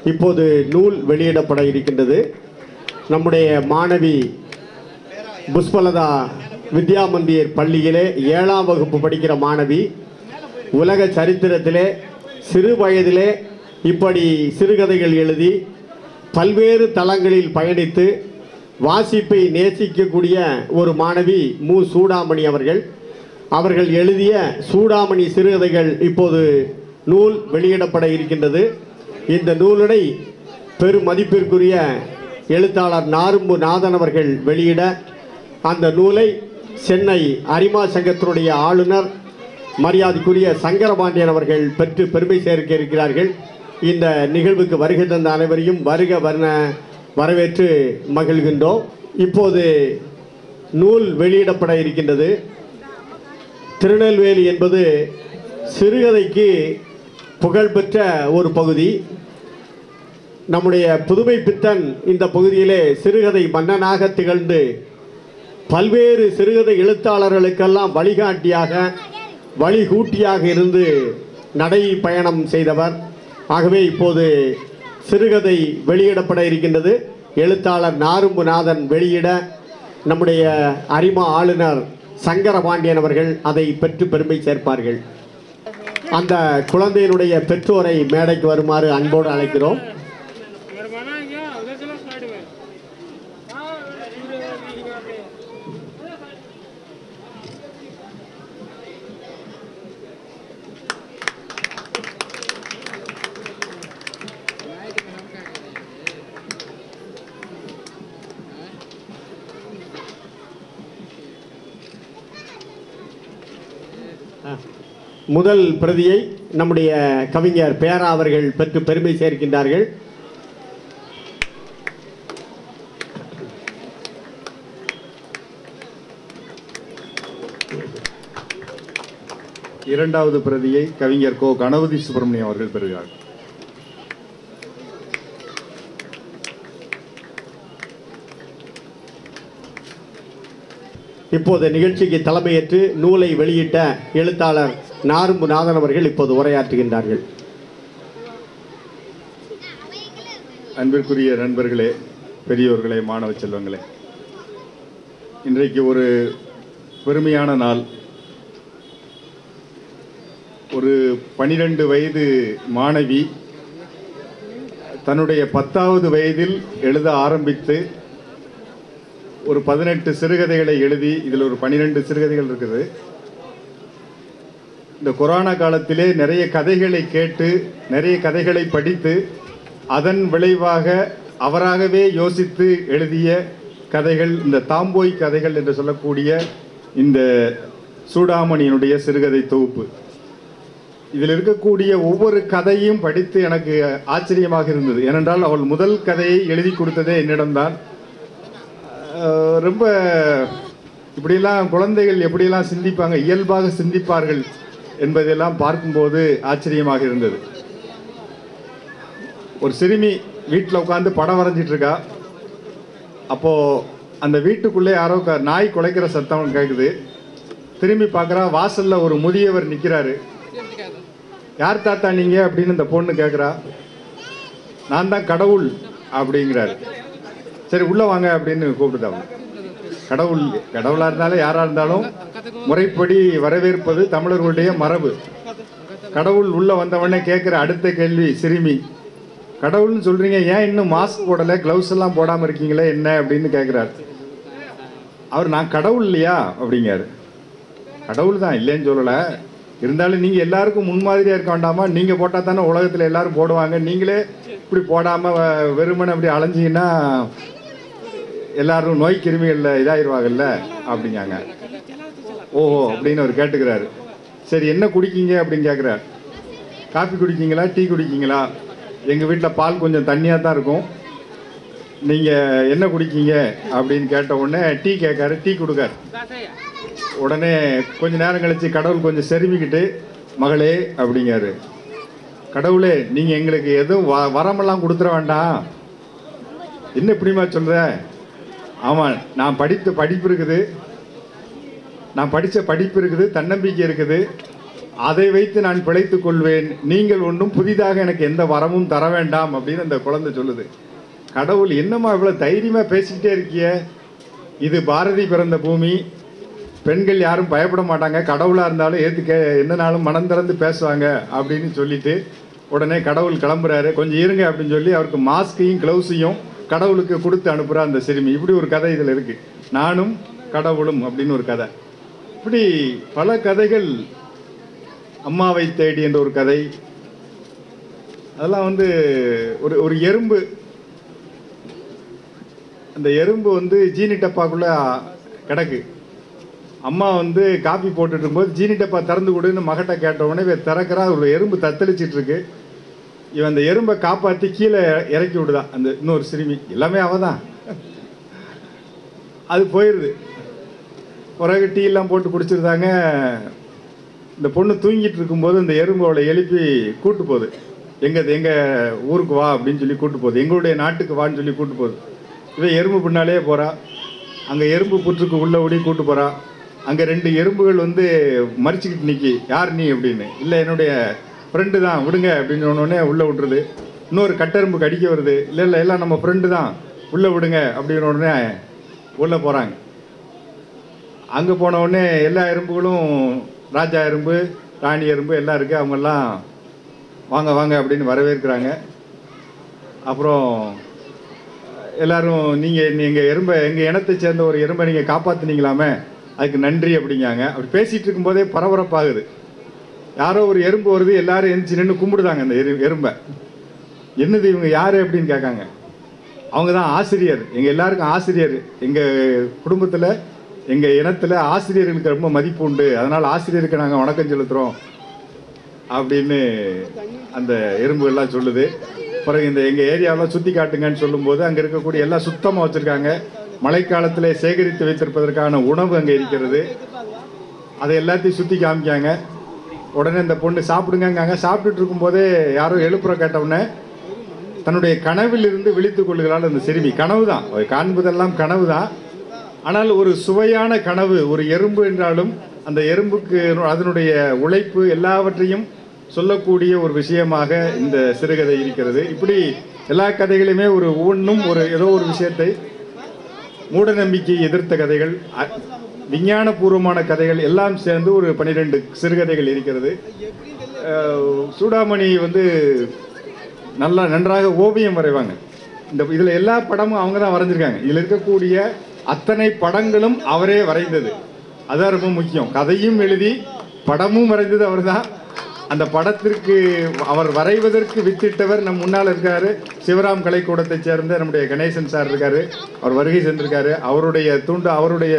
இப்போது நூல் வெளியிடப்பட இருக்கின்றது நம்முடைய மாணவி புஷ்பலதா வித்யா மந்திர் பள்ளியிலே ஏழாம் வகுப்பு படிக்கிற மாணவி உலக சரித்திரத்திலே சிறு வயதிலே இப்படி சிறுகதைகள் எழுதி பல்வேறு தளங்களில் பயணித்து வாசிப்பை நேசிக்கக்கூடிய ஒரு மாணவி மு சூடாமணி அவர்கள் அவர்கள் எழுதிய சூடாமணி சிறுகதைகள் இப்போது நூல் வெளியிடப்பட இருக்கின்றது இந்த நூலினை பெரும் மதிப்பிற்குரிய எழுத்தாளர் நாரும்பு நாதன் அவர்கள் வெளியிட அந்த நூலை சென்னை அரிமா சங்கத்தினுடைய ஆளுநர் மரியாதைக்குரிய சங்கரபாண்டியன் அவர்கள் பெற்று பெருமை சேர்க்க இருக்கிறார்கள் இந்த நிகழ்வுக்கு வருகை தந்த அனைவரையும் வருக வர்ண வரவேற்று மகிழ்கின்றோம் இப்போது நூல் வெளியிடப்பட இருக்கின்றது திருநெல்வேலி என்பது சிறுகதைக்கு புகழ்பெற்ற ஒரு பகுதி நம்முடைய புதுமை பித்தன் இந்த பகுதியிலே சிறுகதை மன்னனாக திகழ்ந்து பல்வேறு சிறுகதை எழுத்தாளர்களுக்கெல்லாம் வழிகாட்டியாக வழிகூட்டியாக இருந்து நடை பயணம் செய்தவர் ஆகவே இப்போது சிறுகதை வெளியிடப்பட இருக்கின்றது எழுத்தாளர் நாரும்புநாதன் வெளியிட நம்முடைய அரிமா ஆளுநர் சங்கரபாண்டியன் அவர்கள் அதை பெற்று பெருமை சேர்ப்பார்கள் அந்த குழந்தையினுடைய பெற்றோரை மேடைக்கு வருமாறு அன்போடு அழைக்கிறோம் मेरे मना है क्या उधर चलो साइड में हाँ पूरे बीच में पे முதல் பிரதியை நம்முடைய கவிஞர் பேரா அவர்கள் பெற்று பெருமை சேர்க்கின்றார்கள் இரண்டாவது பிரதியை கவிஞர் கோ கணபதி சுப்பிரமணியம் அவர்கள் பெறுகிறார் இப்போது நிகழ்ச்சிக்கு தலைமையேற்று நூலை வெளியிட்ட எழுத்தாளர் நாரும்பு நாதன் அவர்கள் இப்போது உரையாற்றுகின்றார்கள் அன்பிற்குரிய நண்பர்களே பெரியோர்களே மாணவ செல்வங்களே இன்றைக்கு ஒரு பெருமையான நாள் ஒரு பனிரெண்டு வயது மாணவி தன்னுடைய பத்தாவது வயதில் எழுத ஆரம்பித்து ஒரு பதினெட்டு சிறுகதைகளை எழுதி இதில் ஒரு பனிரெண்டு சிறுகதைகள் இருக்குது இந்த கொரோனா காலத்திலே நிறைய கதைகளை கேட்டு நிறைய கதைகளை படித்து அதன் விளைவாக அவராகவே யோசித்து எழுதிய கதைகள் இந்த தாம்போய் கதைகள் என்று சொல்லக்கூடிய இந்த சூடாமணியினுடைய சிறுகதை தொகுப்பு இதில் இருக்கக்கூடிய ஒவ்வொரு கதையும் படித்து எனக்கு ஆச்சரியமாக இருந்தது ஏனென்றால் அவள் முதல் கதையை எழுதி கொடுத்ததே என்னிடம்தான் அஹ் ரொம்ப இப்படியெல்லாம் குழந்தைகள் எப்படியெல்லாம் சிந்திப்பாங்க இயல்பாக சிந்திப்பார்கள் என்பதெல்லாம் பார்க்கும்போது ஆச்சரியமாக இருந்தது ஒரு சிறுமி வீட்டில் உட்காந்து படம் வரைஞ்சிட்டு இருக்கா அப்போ அந்த வீட்டுக்குள்ளே யாரோ க- நாய் குலைக்கிற சத்தம் கேட்குது திரும்பி பார்க்குறா வாசல்ல ஒரு முதியவர் நிற்கிறாரு யார் தாத்தா நீங்க அப்படின்னு இந்த பொண்ணு கேட்குறா நான் தான் கடவுள் அப்படிங்கிறாரு சரி உள்ள வாங்க அப்படின்னு கூப்பிடுதாங்க கடவுள் கடவுளா இருந்தாலும் யாரா இருந்தாலும் முறைப்படி வரவேற்பது தமிழர்களுடைய மரபு கடவுள் உள்ள வந்தவொடனே கேட்குற அடுத்த கேள்வி சிறுமி கடவுள்னு சொல்றீங்க ஏன் இன்னும் மாஸ்க் போடல கிளவுஸ் எல்லாம் போடாம இருக்கீங்களே என்ன அப்படின்னு கேட்குறாரு அவர் நான் கடவுள் இல்லையா அப்படிங்காரு கடவுள் தான் இல்லைன்னு சொல்லலை இருந்தாலும் நீங்கள் எல்லாருக்கும் முன்மாதிரியாக இருக்க வேண்டாமா நீங்கள் போட்டால் தானே உலகத்தில் எல்லாரும் போடுவாங்க நீங்களே இப்படி போடாமல் வெறுமனை அப்படி அலைஞ்சிங்கன்னா எல்லாரும் நோய் கிருமிகளில் இதாயிருவாங்கல்ல அப்படிங்காங்க ஓஹோ அப்படின்னு அவர் கேட்டுக்கிறாரு சரி என்ன குடிக்கீங்க அப்படின்னு கேட்குறாரு காஃபி குடிக்கீங்களா டீ குடிக்கீங்களா எங்கள் வீட்டில் பால் கொஞ்சம் தண்ணியாக தான் இருக்கும் நீங்கள் என்ன குடிக்கீங்க அப்படின்னு கேட்ட உடனே டீ கேட்காரு டீ கொடுக்காரு உடனே கொஞ்ச நேரம் கழிச்சு கடவுள் கொஞ்சம் செருமிக்கிட்டு மகளே அப்படிங்காரு கடவுளே நீங்கள் எங்களுக்கு எதுவும் வ வரமெல்லாம் கொடுத்துட வேண்டாம் என்ன இப்படிமா சொல்ற ஆமாம் நான் படித்த படிப்பு இருக்குது நான் படித்த படிப்பு இருக்குது தன்னம்பிக்கை இருக்குது அதை வைத்து நான் பிழைத்துக் கொள்வேன் நீங்கள் ஒன்றும் புதிதாக எனக்கு எந்த வரமும் தர வேண்டாம் அப்படின்னு அந்த குழந்தை சொல்லுது கடவுள் என்னம்மா இவ்வளோ தைரியமாக பேசிக்கிட்டே இருக்கிய இது பாரதி பிறந்த பூமி பெண்கள் யாரும் பயப்பட மாட்டாங்க கடவுளாக இருந்தாலும் ஏற்றுக்க என்னனாலும் மனம் திறந்து பேசுவாங்க அப்படின்னு சொல்லிட்டு உடனே கடவுள் கிளம்புறாரு கொஞ்சம் இருங்க அப்படின்னு சொல்லி அவருக்கு மாஸ்கையும் க்ளவுஸையும் கடவுளுக்கு கொடுத்து அனுப்புகிறா அந்த சிறுமி இப்படி ஒரு கதை இதில் இருக்கு நானும் கடவுளும் அப்படின்னு ஒரு கதை இப்படி பல கதைகள் அம்மாவை தேடி என்ற ஒரு கதை அதெல்லாம் வந்து ஒரு ஒரு எறும்பு அந்த எறும்பு வந்து ஜீனி டப்பாக்குள்ள கிடக்கு அம்மா வந்து காப்பி போட்டுட்டு இருக்கும்போது ஜீனி டப்பா திறந்து கொடுன்னு மகட்ட கேட்ட உடனே இவன் திறக்கிறா ஒரு எறும்பு தத்தளிச்சிட்டு இருக்கு இவன் அந்த எறும்பை காப்பாற்றி கீழே இறக்கி விடுதான் அந்த இன்னொரு சிறுமி எல்லாமே அவ தான் அது போயிடுது பிறகு டீ எல்லாம் போட்டு குடிச்சிருந்தாங்க இந்த பொண்ணு தூங்கிட்டு இருக்கும்போது இந்த எறும்பு அவளை எழுப்பி கூட்டு போகுது எங்க எங்க ஊருக்கு வா அப்படின்னு சொல்லி கூட்டு போகுது எங்களுடைய நாட்டுக்கு வான்னு சொல்லி கூட்டு போகுது இவன் எறும்பு பின்னாலே போறா அங்க எறும்பு புற்றுக்கு உள்ள ஓடி கூட்டு போறா அங்க ரெண்டு எறும்புகள் வந்து மறிச்சுக்கிட்டு நிக்கி யார் நீ அப்படின்னு இல்லை என்னுடைய ஃப்ரெண்டு தான் விடுங்க அப்படின்னு சொன்ன உடனே உள்ள விட்டுருது இன்னொரு கட்டெரும்பு கடிக்க வருது இல்லை இல்லை எல்லாம் நம்ம ஃப்ரெண்டு தான் உள்ள விடுங்க அப்படின்னு உடனே உள்ள போறாங்க அங்கே போன உடனே எல்லா எறும்புகளும் ராஜா எறும்பு ராணி எறும்பு எல்லாம் இருக்கு அவங்கெல்லாம் வாங்க வாங்க அப்படின்னு வரவேற்கிறாங்க அப்புறம் எல்லாரும் நீங்கள் நீங்கள் எறும்பை எங்கள் இனத்தை சேர்ந்த ஒரு எறும்பை நீங்கள் காப்பாத்துனீங்களாமே அதுக்கு நன்றி அப்படிங்காங்க அப்படி பேசிகிட்டு இருக்கும்போதே பரபரப்பாகுது யாரோ ஒரு எறும்பு வருது எல்லாரும் எந்திரிச்சு நின்று கும்பிடுதாங்க அந்த எரு எறும்பை என்னது இவங்க யாரு அப்படின்னு கேட்காங்க அவங்க தான் ஆசிரியர் எங்கள் எல்லாருக்கும் ஆசிரியர் எங்கள் குடும்பத்தில் எங்கள் இனத்தில் ஆசிரியர்களுக்கு ரொம்ப மதிப்பு உண்டு அதனால் ஆசிரியருக்கு நாங்கள் வணக்கம் செலுத்துகிறோம் அப்படின்னு அந்த எறும்புகள்லாம் சொல்லுது பிறகு இந்த எங்கள் ஏரியாவெலாம் சுற்றி காட்டுங்கன்னு சொல்லும்போது அங்கே இருக்கக்கூடிய எல்லாம் சுத்தமாக வச்சுருக்காங்க மழைக்காலத்தில் சேகரித்து வைத்திருப்பதற்கான உணவு அங்கே இருக்கிறது அதை எல்லாத்தையும் சுற்றி காமிக்காங்க உடனே இந்த பொண்ணு சாப்பிடுங்கங்காங்க சாப்பிட்டுட்டு இருக்கும்போதே யாரோ எழுப்புற கேட்ட உடனே தன்னுடைய கனவிலிருந்து விழித்துக் கொள்கிறாள் அந்த சிறுமி கனவு தான் காண்பதெல்லாம் கனவு தான் ஆனால் ஒரு சுவையான கனவு ஒரு எறும்பு என்றாலும் அந்த எறும்புக்கு அதனுடைய உழைப்பு எல்லாவற்றையும் சொல்லக்கூடிய ஒரு விஷயமாக இந்த சிறுகதை இருக்கிறது இப்படி எல்லா கதைகளுமே ஒரு ஒவ்வொன்றும் ஒரு ஏதோ ஒரு விஷயத்தை மூட நம்பிக்கை எதிர்த்த கதைகள் அ- விஞ்ஞானபூர்வமான கதைகள் எல்லாம் சேர்ந்து ஒரு பன்னிரெண்டு சிறுகதைகள் இருக்கிறது அஹ், சூடாமணி வந்து நல்லா நன்றாக ஓவியம் வரைவாங்க இந்த இதில் எல்லா படமும் அவங்க தான் வரைஞ்சிருக்காங்க இதில் இருக்கக்கூடிய அத்தனை படங்களும் அவரே வரைந்தது அதான் ரொம்ப முக்கியம் கதையும் எழுதி படமும் வரைந்தது அவர்தான் அந்த படத்திற்கு அவர் வரைவதற்கு வித்திட்டவர் நம் முன்னால் இருக்காரு சிவராம் கலைக்கூடத்தைச் சேர்ந்த நம்முடைய கணேசன் சார் இருக்காரு அவர் வருகை சென்றிருக்காரு அவருடைய தூண்டு அவருடைய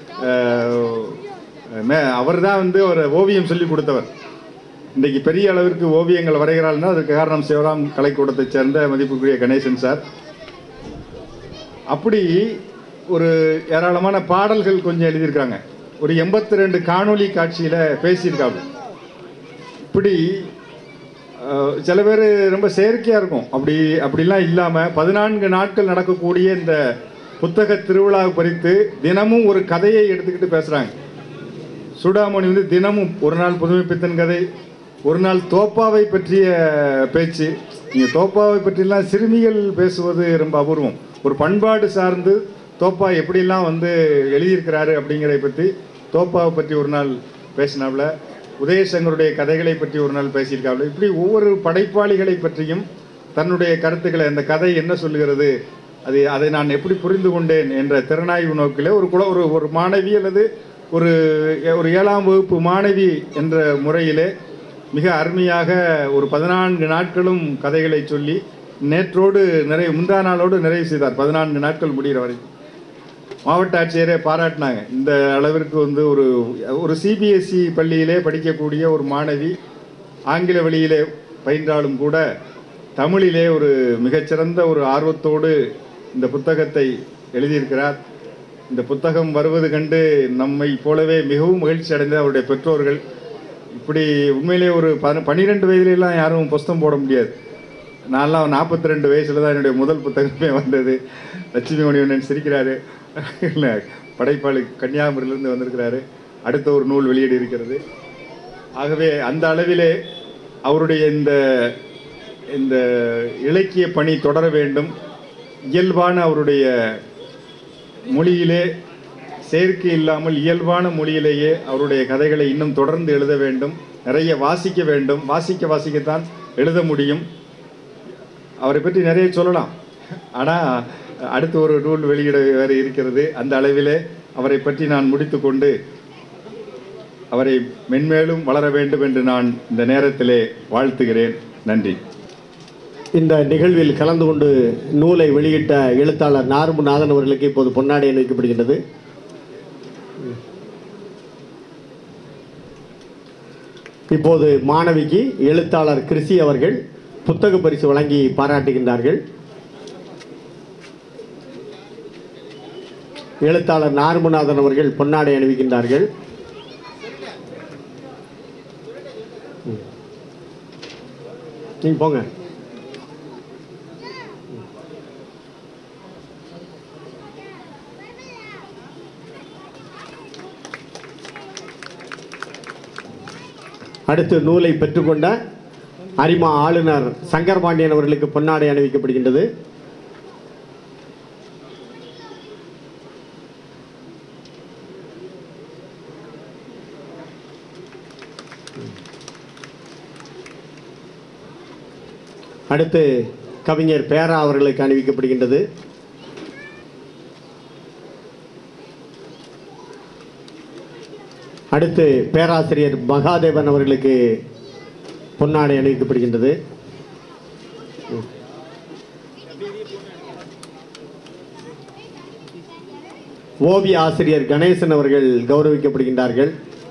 அவர் தான் வந்து ஒரு ஓவியம் சொல்லி கொடுத்தவர் இன்றைக்கு பெரிய அளவிற்கு ஓவியங்கள் வரைகிறாள்னா அதுக்கு காரணம் சிவராம் கலைக்கூடத்தைச் சேர்ந்த மதிப்புக்குரிய கணேசன் சார் அப்படி ஒரு ஏராளமான பாடல்கள் கொஞ்சம் எழுதியிருக்காங்க ஒரு எண்பத்தி ரெண்டு காணொளி காட்சியில் பேசியிருக்காங்க இப்படி அஹ், சில பேர் ரொம்ப செயற்கையாக இருக்கும் அப்படி அப்படிலாம் இல்லாமல் பதினான்கு நாட்கள் நடக்கக்கூடிய இந்த புத்தக திருவிழாவை குறித்து தினமும் ஒரு கதையை எடுத்துக்கிட்டு பேசுகிறாங்க சூடாமணி வந்து தினமும் ஒரு நாள் புதுமைப்பித்தன் கதை ஒரு நாள் தோப்பாவை பற்றிய பேச்சு நீங்கள் தோப்பாவை பற்றிலாம் சிறுமிகள் பேசுவது ரொம்ப அபூர்வம் ஒரு பண்பாடு சார்ந்து தோப்பா எப்படிலாம் வந்து எழுதியிருக்கிறாரு அப்படிங்கிறதை பற்றி தோப்பாவை பற்றி ஒரு நாள் பேசினாப்புல உதயசங்கருடைய கதைகளை பற்றி ஒரு நாள் பேசியிருக்காப்புல இப்படி ஒவ்வொரு படைப்பாளிகளை பற்றியும் தன்னுடைய கருத்துக்களை அந்த கதை என்ன சொல்லுகிறது அது அதை நான் எப்படி புரிந்து கொண்டேன் என்ற திறனாய்வு நோக்கிலே ஒரு குல ஒரு ஒரு மாணவி அல்லது ஒரு ஒரு ஏழாம் வகுப்பு மாணவி என்ற முறையிலே மிக அருமையாக ஒரு பதினான்கு நாட்களும் கதைகளை சொல்லி நேற்றோடு நிறைவு முந்தா நாளோடு நிறைவு செய்தார் பதினான்கு நாட்கள் முடிகிற வரைக்கும் மாவட்ட ஆட்சியரே பாராட்டினாங்க இந்த அளவிற்கு வந்து ஒரு ஒரு சிபிஎஸ்இ பள்ளியிலே படிக்கக்கூடிய ஒரு மாணவி ஆங்கில வழியிலே பயின்றாலும் கூட தமிழிலே ஒரு மிகச்சிறந்த ஒரு ஆர்வத்தோடு இந்த புத்தகத்தை எழுதியிருக்கிறார் இந்த புத்தகம் வருவது கண்டு நம்மை போலவே மிகவும் மகிழ்ச்சி அடைந்த அவருடைய பெற்றோர்கள் இப்படி உண்மையிலே ஒரு பன பன்னிரெண்டு வயதிலெல்லாம் யாரும் புஸ்தகம் போட முடியாது நான்லாம் நாற்பத்தி ரெண்டு வயசுல தான் என்னுடைய முதல் புத்தகமே வந்தது லட்சுமி மணிவண்ணன் சிரிக்கிறாரு இல்லை படைப்பாளி கன்னியாகுமரியிலேருந்து வந்திருக்கிறாரு அடுத்த ஒரு நூல் வெளியீடு இருக்கிறது ஆகவே அந்த அளவிலே அவருடைய இந்த இந்த இலக்கிய பணி தொடர வேண்டும் இயல்பான அவருடைய மொழியிலே செயற்கை இல்லாமல் இயல்பான மொழியிலேயே அவருடைய கதைகளை இன்னும் தொடர்ந்து எழுத வேண்டும் நிறைய வாசிக்க வேண்டும் வாசிக்க வாசிக்கத்தான் எழுத முடியும் அவரை பற்றி நிறைய சொல்லலாம் ஆனால் அடுத்து ஒரு நூல் வெளியிட வேறு இருக்கிறது அந்த அளவிலே அவரை பற்றி நான் முடித்துக்கொண்டு அவரை மென்மேலும் வளர வேண்டும் என்று நான் இந்த நேரத்திலே வாழ்த்துகிறேன் நன்றி இந்த நிகழ்வில் கலந்து கொண்டு நூலை வெளியிட்ட எழுத்தாளர் நார்முநாதன் அவர்களுக்கு இப்போது பொன்னாடை அணிவிக்கப்படுகின்றது இப்போது மாணவிக்கு எழுத்தாளர் கிருஷி அவர்கள் புத்தக பரிசு வழங்கி பாராட்டுகின்றார்கள் எழுத்தாளர் நார்முநாதன் அவர்கள் பொன்னாடை அணிவிக்கின்றார்கள் ம். நீங்க போங்க அடுத்து நூலை பெற்றுக்கொண்ட அரிமா ஆளுநர் சங்கர் பாண்டியன் அவர்களுக்கு பொன்னாடை அணிவிக்கப்படுகின்றது அடுத்து கவிஞர் பேரா அவர்களுக்கு அணிவிக்கப்படுகின்றது அடுத்து பேராசிரியர் மகாதேவன் அவர்களுக்கு பொன்னாடை அணிவிக்கப்படுகின்றது ஓவிய ஆசிரியர் கணேசன் அவர்கள் கௌரவிக்கப்படுகின்றார்கள்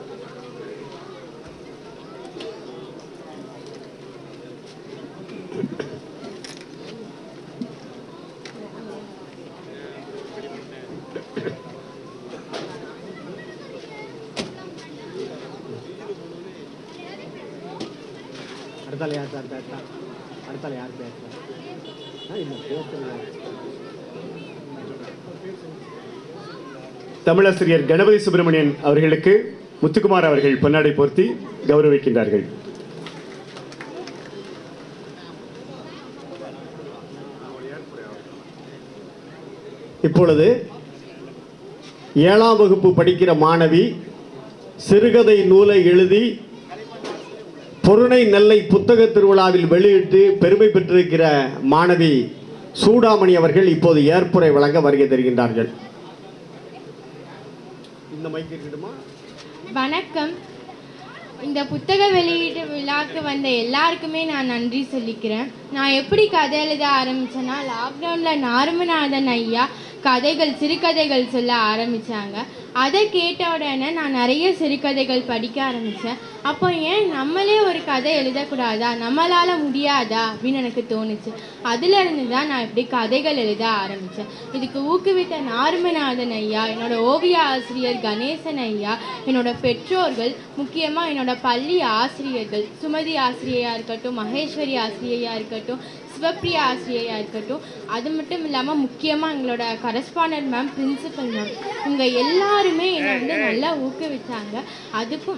அடுத்தால யார் சார் பேசுறா அடுத்தால யார் பேசுறா ஆ, இல்ல, பேசுறீங்க. தமிழாசிரியர் கணபதி சுப்பிரமணியன் அவர்களுக்கு முத்துக்குமார் அவர்கள் பொன்னாடை போர்த்தி கௌரவிக்கின்றார்கள் இப்பொழுது ஏழாம் வகுப்பு படிக்கிற மாணவி சிறுகதை நூலை எழுதி பொருணை நெல்லை புத்தக திருவிழாவில் வெளியிட்டு பெருமை பெற்றிருக்கிற மாணவி சூடாமணி அவர்கள் இப்போது ஏற்புரை வழங்க வருகை தருகின்றார்கள் இந்த மைக் இருக்கட்டுமா வணக்கம் இந்த புத்தக வெளியீட்டு விழாக்கு வந்த எல்லாருக்குமே நான் நன்றி சொல்லிக்கிறேன் நான் எப்படி கதை எழுத ஆரம்பிச்சேன்னா லாக்டவுனில் நார்மநாதன் ஐயா கதைகள் சிறுகதைகள் சொல்ல ஆரம்பித்தாங்க அதை கேட்ட உடனே நான் நிறைய சிறுகதைகள் படிக்க ஆரம்பித்தேன் அப்போ ஏன் நம்மளே ஒரு கதை எழுதக்கூடாதா நம்மளால் முடியாதா அப்படின்னு எனக்கு தோணுச்சு அதுலேருந்து தான் நான் இப்படி கதைகள் எழுத ஆரம்பித்தேன் இதுக்கு ஊக்குவித்த நார்மநாதன் ஐயா என்னோட ஓவிய ஆசிரியர் கணேசன் ஐயா என்னோட பெற்றோர்கள் முக்கியமாக என்னோட பள்ளி ஆசிரியர்கள் சுமதி ஆசிரியையாக இருக்கட்டும் மகேஸ்வரி ஆசிரியையாக இருக்கட்டும் சிவப்பிரியா ஆசிரியையாக இருக்கட்டும் அது மட்டும் இல்லாமல் முக்கியமாக எங்களோட கரஸ்பாண்டன்ட் மேம் பிரின்சிபல் மேம் இவங்க எல்லாருமே என்னை வந்து நல்லா ஊக்குவிச்சாங்க அதுக்கும்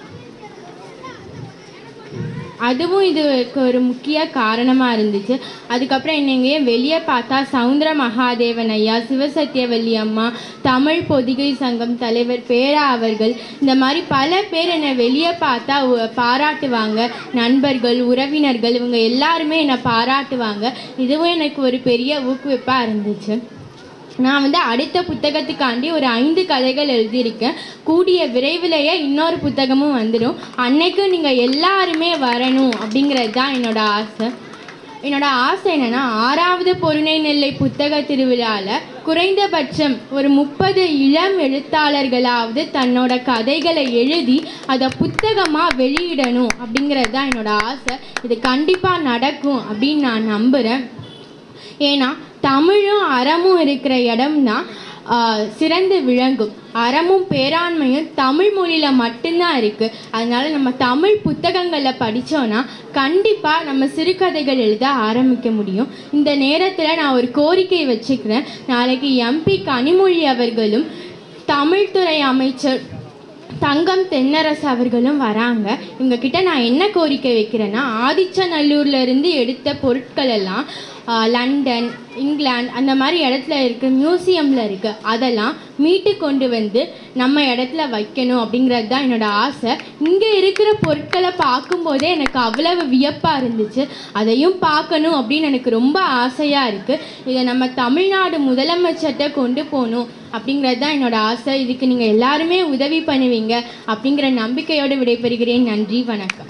அதுவும் இதுக்கு ஒரு முக்கிய காரணமாக இருந்துச்சு அதுக்கப்புறம் என்னங்க வெளியே பார்த்தா சவுந்தர மகாதேவன் ஐயா சிவசத்தியவல்லி அம்மா தமிழ் பொதிகை சங்கம் தலைவர் பேரா அவர்கள் இந்த மாதிரி பல பேர் என்னை வெளியே பார்த்தா உ- பாராட்டுவாங்க நண்பர்கள் உறவினர்கள் இவங்க எல்லாருமே என்னை பாராட்டுவாங்க இதுவும் எனக்கு ஒரு பெரிய ஊக்குவிப்பாக இருந்துச்சு நான் வந்து அடுத்த புத்தகத்துக்காண்டி ஒரு ஐந்து கதைகள் எழுதியிருக்கேன் கூடிய விரைவிலேயே இன்னொரு புத்தகமும் வந்துடும் அன்னைக்கு நீங்கள் எல்லாருமே வரணும் அப்படிங்கிறது தான் என்னோட ஆசை என்னோட ஆசை என்னன்னா ஆறாவது பொருணை நெல்லை புத்தக திருவிழாவில் குறைந்தபட்சம் ஒரு முப்பது இளம் எழுத்தாளர்களாவது தன்னோட கதைகளை எழுதி அதை புத்தகமாக வெளியிடணும் அப்படிங்கிறது தான் என்னோட ஆசை இது கண்டிப்பாக நடக்கும் அப்படின்னு நான் நம்புகிறேன் ஏன்னா தமிழும் அறமும் இருக்கிற இடம்தான் ஆஹ், சிறந்து விளங்கும் அறமும் பேராண்மையும் தமிழ் மொழியில் மட்டும்தான் இருக்குது அதனால நம்ம தமிழ் புத்தகங்களில் படித்தோன்னா கண்டிப்பாக நம்ம சிறுகதைகள் எழுத ஆரம்பிக்க முடியும் இந்த நேரத்தில் நான் ஒரு கோரிக்கை வச்சுக்கிறேன் நாளைக்கு எம்பி கனிமொழி அவர்களும் தமிழ்துறை அமைச்சர் தங்கம் தென்னரசு அவர்களும் வராங்க இவங்க கிட்ட நான் என்ன கோரிக்கை வைக்கிறேன்னா ஆதிச்சநல்லூர்ல இருந்து எடுத்த பொருட்கள் எல்லாம் ஆ, லண்டன் இங்கிலாந்து அந்த மாதிரி இடத்துல இருக்க மியூசியமில் இருக்கு அதெல்லாம் மீட்டு கொண்டு வந்து நம்ம இடத்துல வைக்கணும் அப்படிங்கிறது தான் என்னோட ஆசை இங்கே இருக்கிற பொருட்களை பார்க்கும்போதே எனக்கு அவ்வளவு வியப்பாக இருந்துச்சு அதையும் பார்க்கணும் அப்படின்னு எனக்கு ரொம்ப ஆசையாக இருக்குது இதை நம்ம தமிழ்நாடு முதலமைச்சர்கிட்ட கொண்டு போகணும் அப்படிங்கிறது தான் என்னோட ஆசை இதுக்கு நீங்கள் எல்லாருமே உதவி பண்ணுவீங்க அப்படிங்கிற நம்பிக்கையோடு விடைபெறுகிறேன் நன்றி வணக்கம்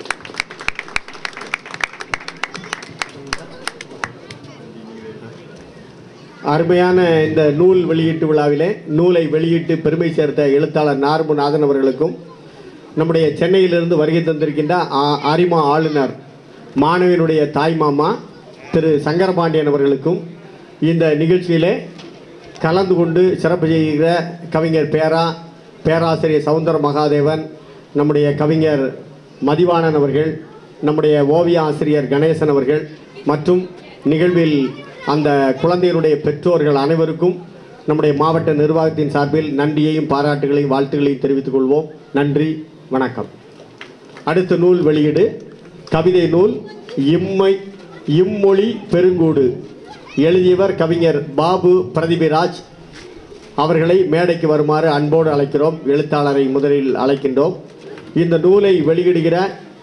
அருமையான இந்த நூல் வெளியீட்டு விழாவிலே நூலை வெளியிட்டு பெருமை சேர்த்த எழுத்தாளர் நார்முநாதன் அவர்களுக்கும் நம்முடைய சென்னையிலிருந்து வருகை தந்திருக்கின்ற ஆ- ஆரிமா ஆளுநர் மாணவியினுடைய தாய் மாமா திரு சங்கரபாண்டியன் அவர்களுக்கும் இந்த நிகழ்ச்சியிலே கலந்து கொண்டு சிறப்பு செய்கிற கவிஞர் பேரா பேராசிரியர் சவுந்தர மகாதேவன் நம்முடைய கவிஞர் மதிவாணன் அவர்கள் நம்முடைய ஓவிய ஆசிரியர் கணேசன் அவர்கள் மற்றும் நிகழ்வில் அந்த குழந்தையினுடைய பெற்றோர்கள் அனைவருக்கும் நம்முடைய மாவட்ட நிர்வாகத்தின் சார்பில் நன்றியையும் பாராட்டுகளையும் வாழ்த்துக்களையும் தெரிவித்துக் கொள்வோம் நன்றி வணக்கம் அடுத்த நூல் வெளியீடு கவிதை நூல் இம்மை இம்மொழி பெருங்கூடு எழுதியவர் கவிஞர் பாபு பிரதிபிராஜ் அவர்களை மேடைக்கு வருமாறு அன்போடு அழைக்கிறோம் எழுத்தாளரை முதலில் அழைக்கின்றோம் இந்த நூலை வெளியிடுகிற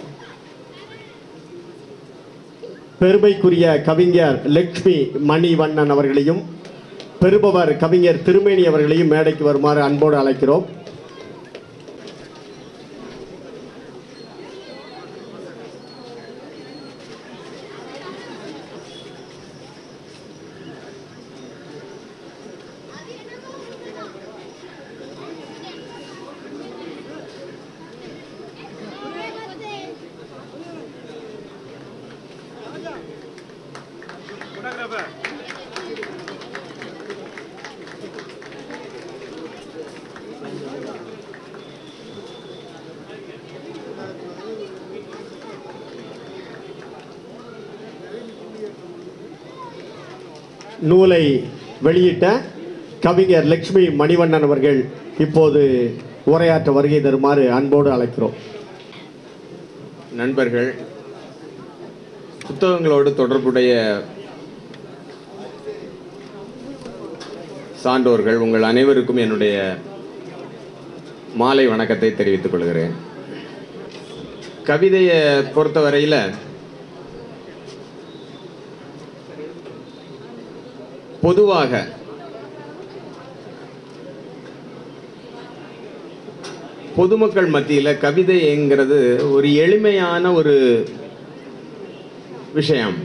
பெருமைக்குரிய கவிஞர் லக்ஷ்மி மணிவண்ணன் அவர்களையும் பெறுபவர் கவிஞர் திருமேனி அவர்களையும் மேடைக்கு வருமாறு அன்போடு அழைக்கிறோம் நூலை வெளியிட்ட கவிஞர் லக்ஷ்மி மணிவண்ணன் அவர்கள் இப்போது உரையாற்ற வருகை தருமாறு அன்போடு அழைக்கிறோம் நண்பர்கள் புத்தகங்களோடு தொடர்புடைய சான்றோர்கள் உங்கள் அனைவருக்கும் என்னுடைய மாலை வணக்கத்தை தெரிவித்துக் கொள்கிறேன் கவிதையை பொறுத்தவரையில் பொதுவாக பொதுமக்கள் மத்தியில் கவிதைங்கிறது ஒரு எளிமையான ஒரு விஷயம்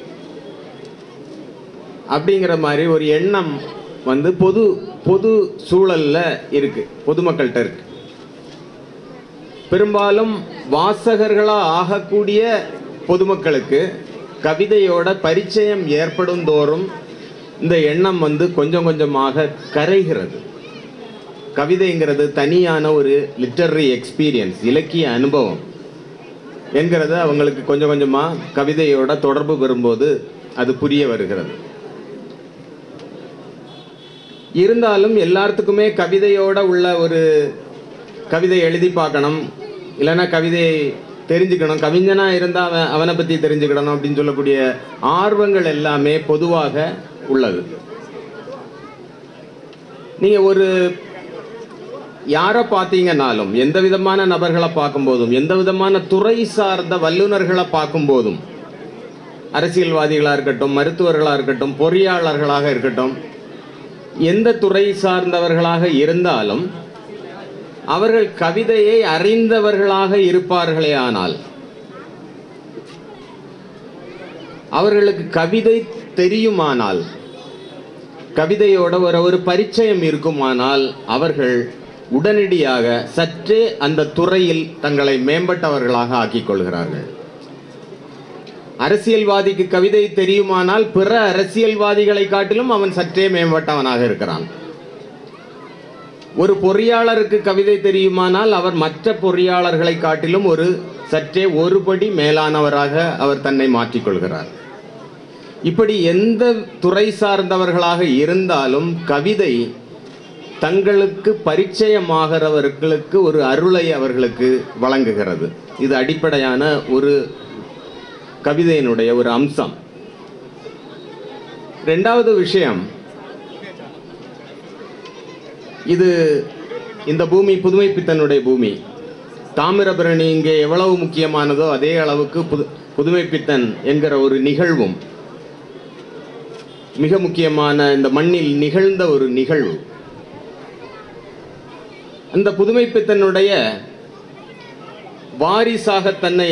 அப்படிங்கிற மாதிரி ஒரு எண்ணம் வந்து பொது பொது சூழல்ல இருக்கு பொதுமக்கள்கிட்ட இருக்கு பெரும்பாலும் வாசகர்களா ஆகக்கூடிய பொதுமக்களுக்கு கவிதையோட பரிச்சயம் ஏற்படும் தோறும் இந்த எண்ணம் வந்து கொஞ்சம் கொஞ்சமாக கரைகிறது கவிதைங்கிறது தனியான ஒரு லிட்டரரி எக்ஸ்பீரியன்ஸ் இலக்கிய அனுபவம் என்கிறத அவங்களுக்கு கொஞ்சம் கொஞ்சமாக கவிதையோட தொடர்பு பெறும்போது அது புரிய வருகிறது இருந்தாலும் எல்லாத்துக்குமே கவிதையோட உள்ள ஒரு கவிதை எழுதி பார்க்கணும் இல்லைன்னா கவிதையை தெரிஞ்சுக்கணும் கவிஞனாக இருந்தால் அவன் அவனை பற்றி தெரிஞ்சுக்கிடணும் அப்படின்னு சொல்லக்கூடிய ஆர்வங்கள் எல்லாமே பொதுவாக உள்ளது நீங்கள் ஒரு யாரை பார்த்தீங்கன்னாலும் எந்த விதமான நபர்களை பார்க்கும்போதும் எந்த விதமான துறை சார்ந்த வல்லுநர்களை பார்க்கும்போதும் அரசியல்வாதிகளாக இருக்கட்டும் மருத்துவர்களாக இருக்கட்டும் பொறியாளர்களாக இருக்கட்டும் எந்த துறை சார்ந்தவர்களாக இருந்தாலும் அவர்கள் கவிதையை அறிந்தவர்களாக இருப்பார்களே ஆனால் அவர்களுக்கு கவிதை தெரியுமானால் கவிதையோட ஒரு ஒரு பரிச்சயம் இருக்குமானால் அவர்கள் உடனடியாக சற்றே அந்த துறையில் தங்களை மேம்பட்டவர்களாக ஆக்கிக் கொள்கிறார்கள் அரசியல்வாதிக்கு கவிதை தெரியுமானால் பிற அரசியல்வாதிகளை காட்டிலும் அவன் சற்றே மேம்பட்டவனாக இருக்கிறான் ஒரு பொறியாளருக்கு கவிதை தெரியுமானால் அவர் மற்ற பொறியாளர்களை காட்டிலும் ஒரு சற்றே ஒருபடி மேலானவராக அவர் தன்னை மாற்றிக்கொள்கிறார் இப்படி எந்த துறை சார்ந்தவர்களாக இருந்தாலும் கவிதை தங்களுக்கு பரிச்சயமாகிறவர்களுக்கு ஒரு அருளை அவர்களுக்கு வழங்குகிறது இது அடிப்படையான ஒரு கவிதையினுடைய ஒரு அம்சம் ரெண்டாவது விஷயம் இது இந்த பூமி புதுமை பித்தனுடைய பூமி தாமிரபரணி இங்கே எவ்வளவு முக்கியமானதோ அதே அளவுக்கு புது புதுமை பித்தன் என்கிற ஒரு நிகழ்வும் மிக முக்கியமான இந்த மண்ணில் நிகழ்ந்த ஒரு நிகழ்வு அந்த புதுமை பித்தனுடைய வாரிசாக தன்னை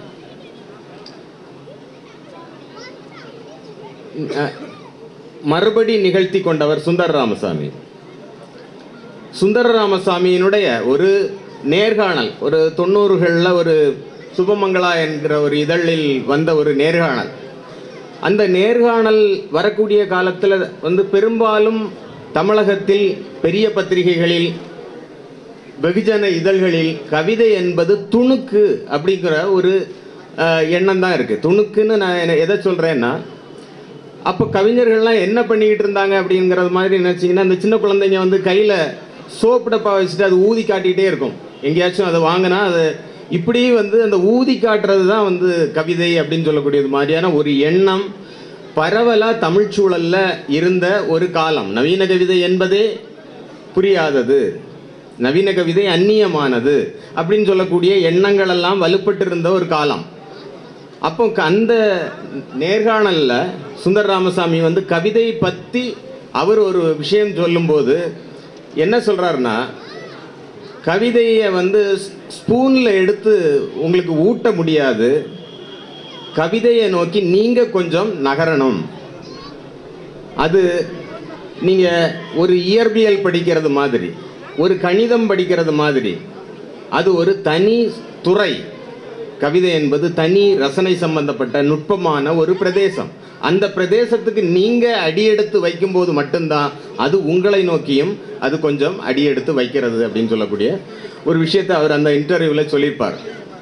அஹ், மறுபடி நிகழ்த்தி கொண்டவர் சுந்தர ராமசாமி சுந்தர ராமசாமியினுடைய ஒரு நேர்காணல் ஒரு தொண்ணூறுகளில் ஒரு சுபமங்களா என்கிற ஒரு இதழில் வந்த ஒரு நேர்காணல் அந்த நேர்காணல் வரக்கூடிய காலத்தில் வந்து பெரும்பாலும் தமிழகத்தில் பெரிய பத்திரிகைகளில் வெகுஜன இதழ்களில் கவிதை என்பது துணுக்கு அப்படிங்கிற ஒரு அஹ், எண்ணம் தான் இருக்குது துணுக்குன்னு நான் என்ன- எதை சொல்கிறேன்னா அப்போ கவிஞர்கள்லாம் என்ன பண்ணிக்கிட்டு இருந்தாங்க அப்படிங்கிறது மாதிரி நினச்சிங்கன்னா இந்த சின்ன குழந்தைங்க வந்து கையில் சோப்பு டப்பா வச்சுட்டு அது ஊதி காட்டிகிட்டே இருக்கும் எங்கேயாச்சும் அதை வாங்கினா அது இப்படி வந்து அந்த ஊதி காட்டுறது தான் வந்து கவிதை அப்படின்னு சொல்லக்கூடியது மாதிரியான ஒரு எண்ணம் பரவலாக தமிழ் சூழல்ல இருந்த ஒரு காலம் நவீன கவிதை என்பதே புரியாதது நவீன கவிதை அந்நியமானது அப்படின்னு சொல்லக்கூடிய எண்ணங்கள் எல்லாம் வலுப்பட்டு இருந்த ஒரு காலம் அப்போ க- அந்த நேர்காணல்ல சுந்தர ராமசாமி வந்து கவிதை பற்றி அவர் ஒரு விஷயம் சொல்லும்போது என்ன சொல்றாருன்னா கவிதையை வந்து ஸ்பூனில் எடுத்து உங்களுக்கு ஊட்ட முடியாது கவிதையை நோக்கி நீங்கள் கொஞ்சம் நகரணும் அது நீங்கள் ஒரு இயற்பியல் படிக்கிறது மாதிரி ஒரு கணிதம் படிக்கிறது மாதிரி அது ஒரு தனி துறை கவிதை என்பது தனி ரசனை சம்பந்தப்பட்ட நுட்பமான ஒரு பிரதேசம் அந்த பிரதேசத்துக்கு நீங்க அடியெடுத்து வைக்கும்போது மட்டும்தான் அது உங்களை நோக்கியும் அது கொஞ்சம் அடியெடுத்து வைக்கிறது அப்படின்னு சொல்லக்கூடிய ஒரு விஷயத்தை அவர் அந்த இன்டர்வியூல சொல்லியிருப்பார்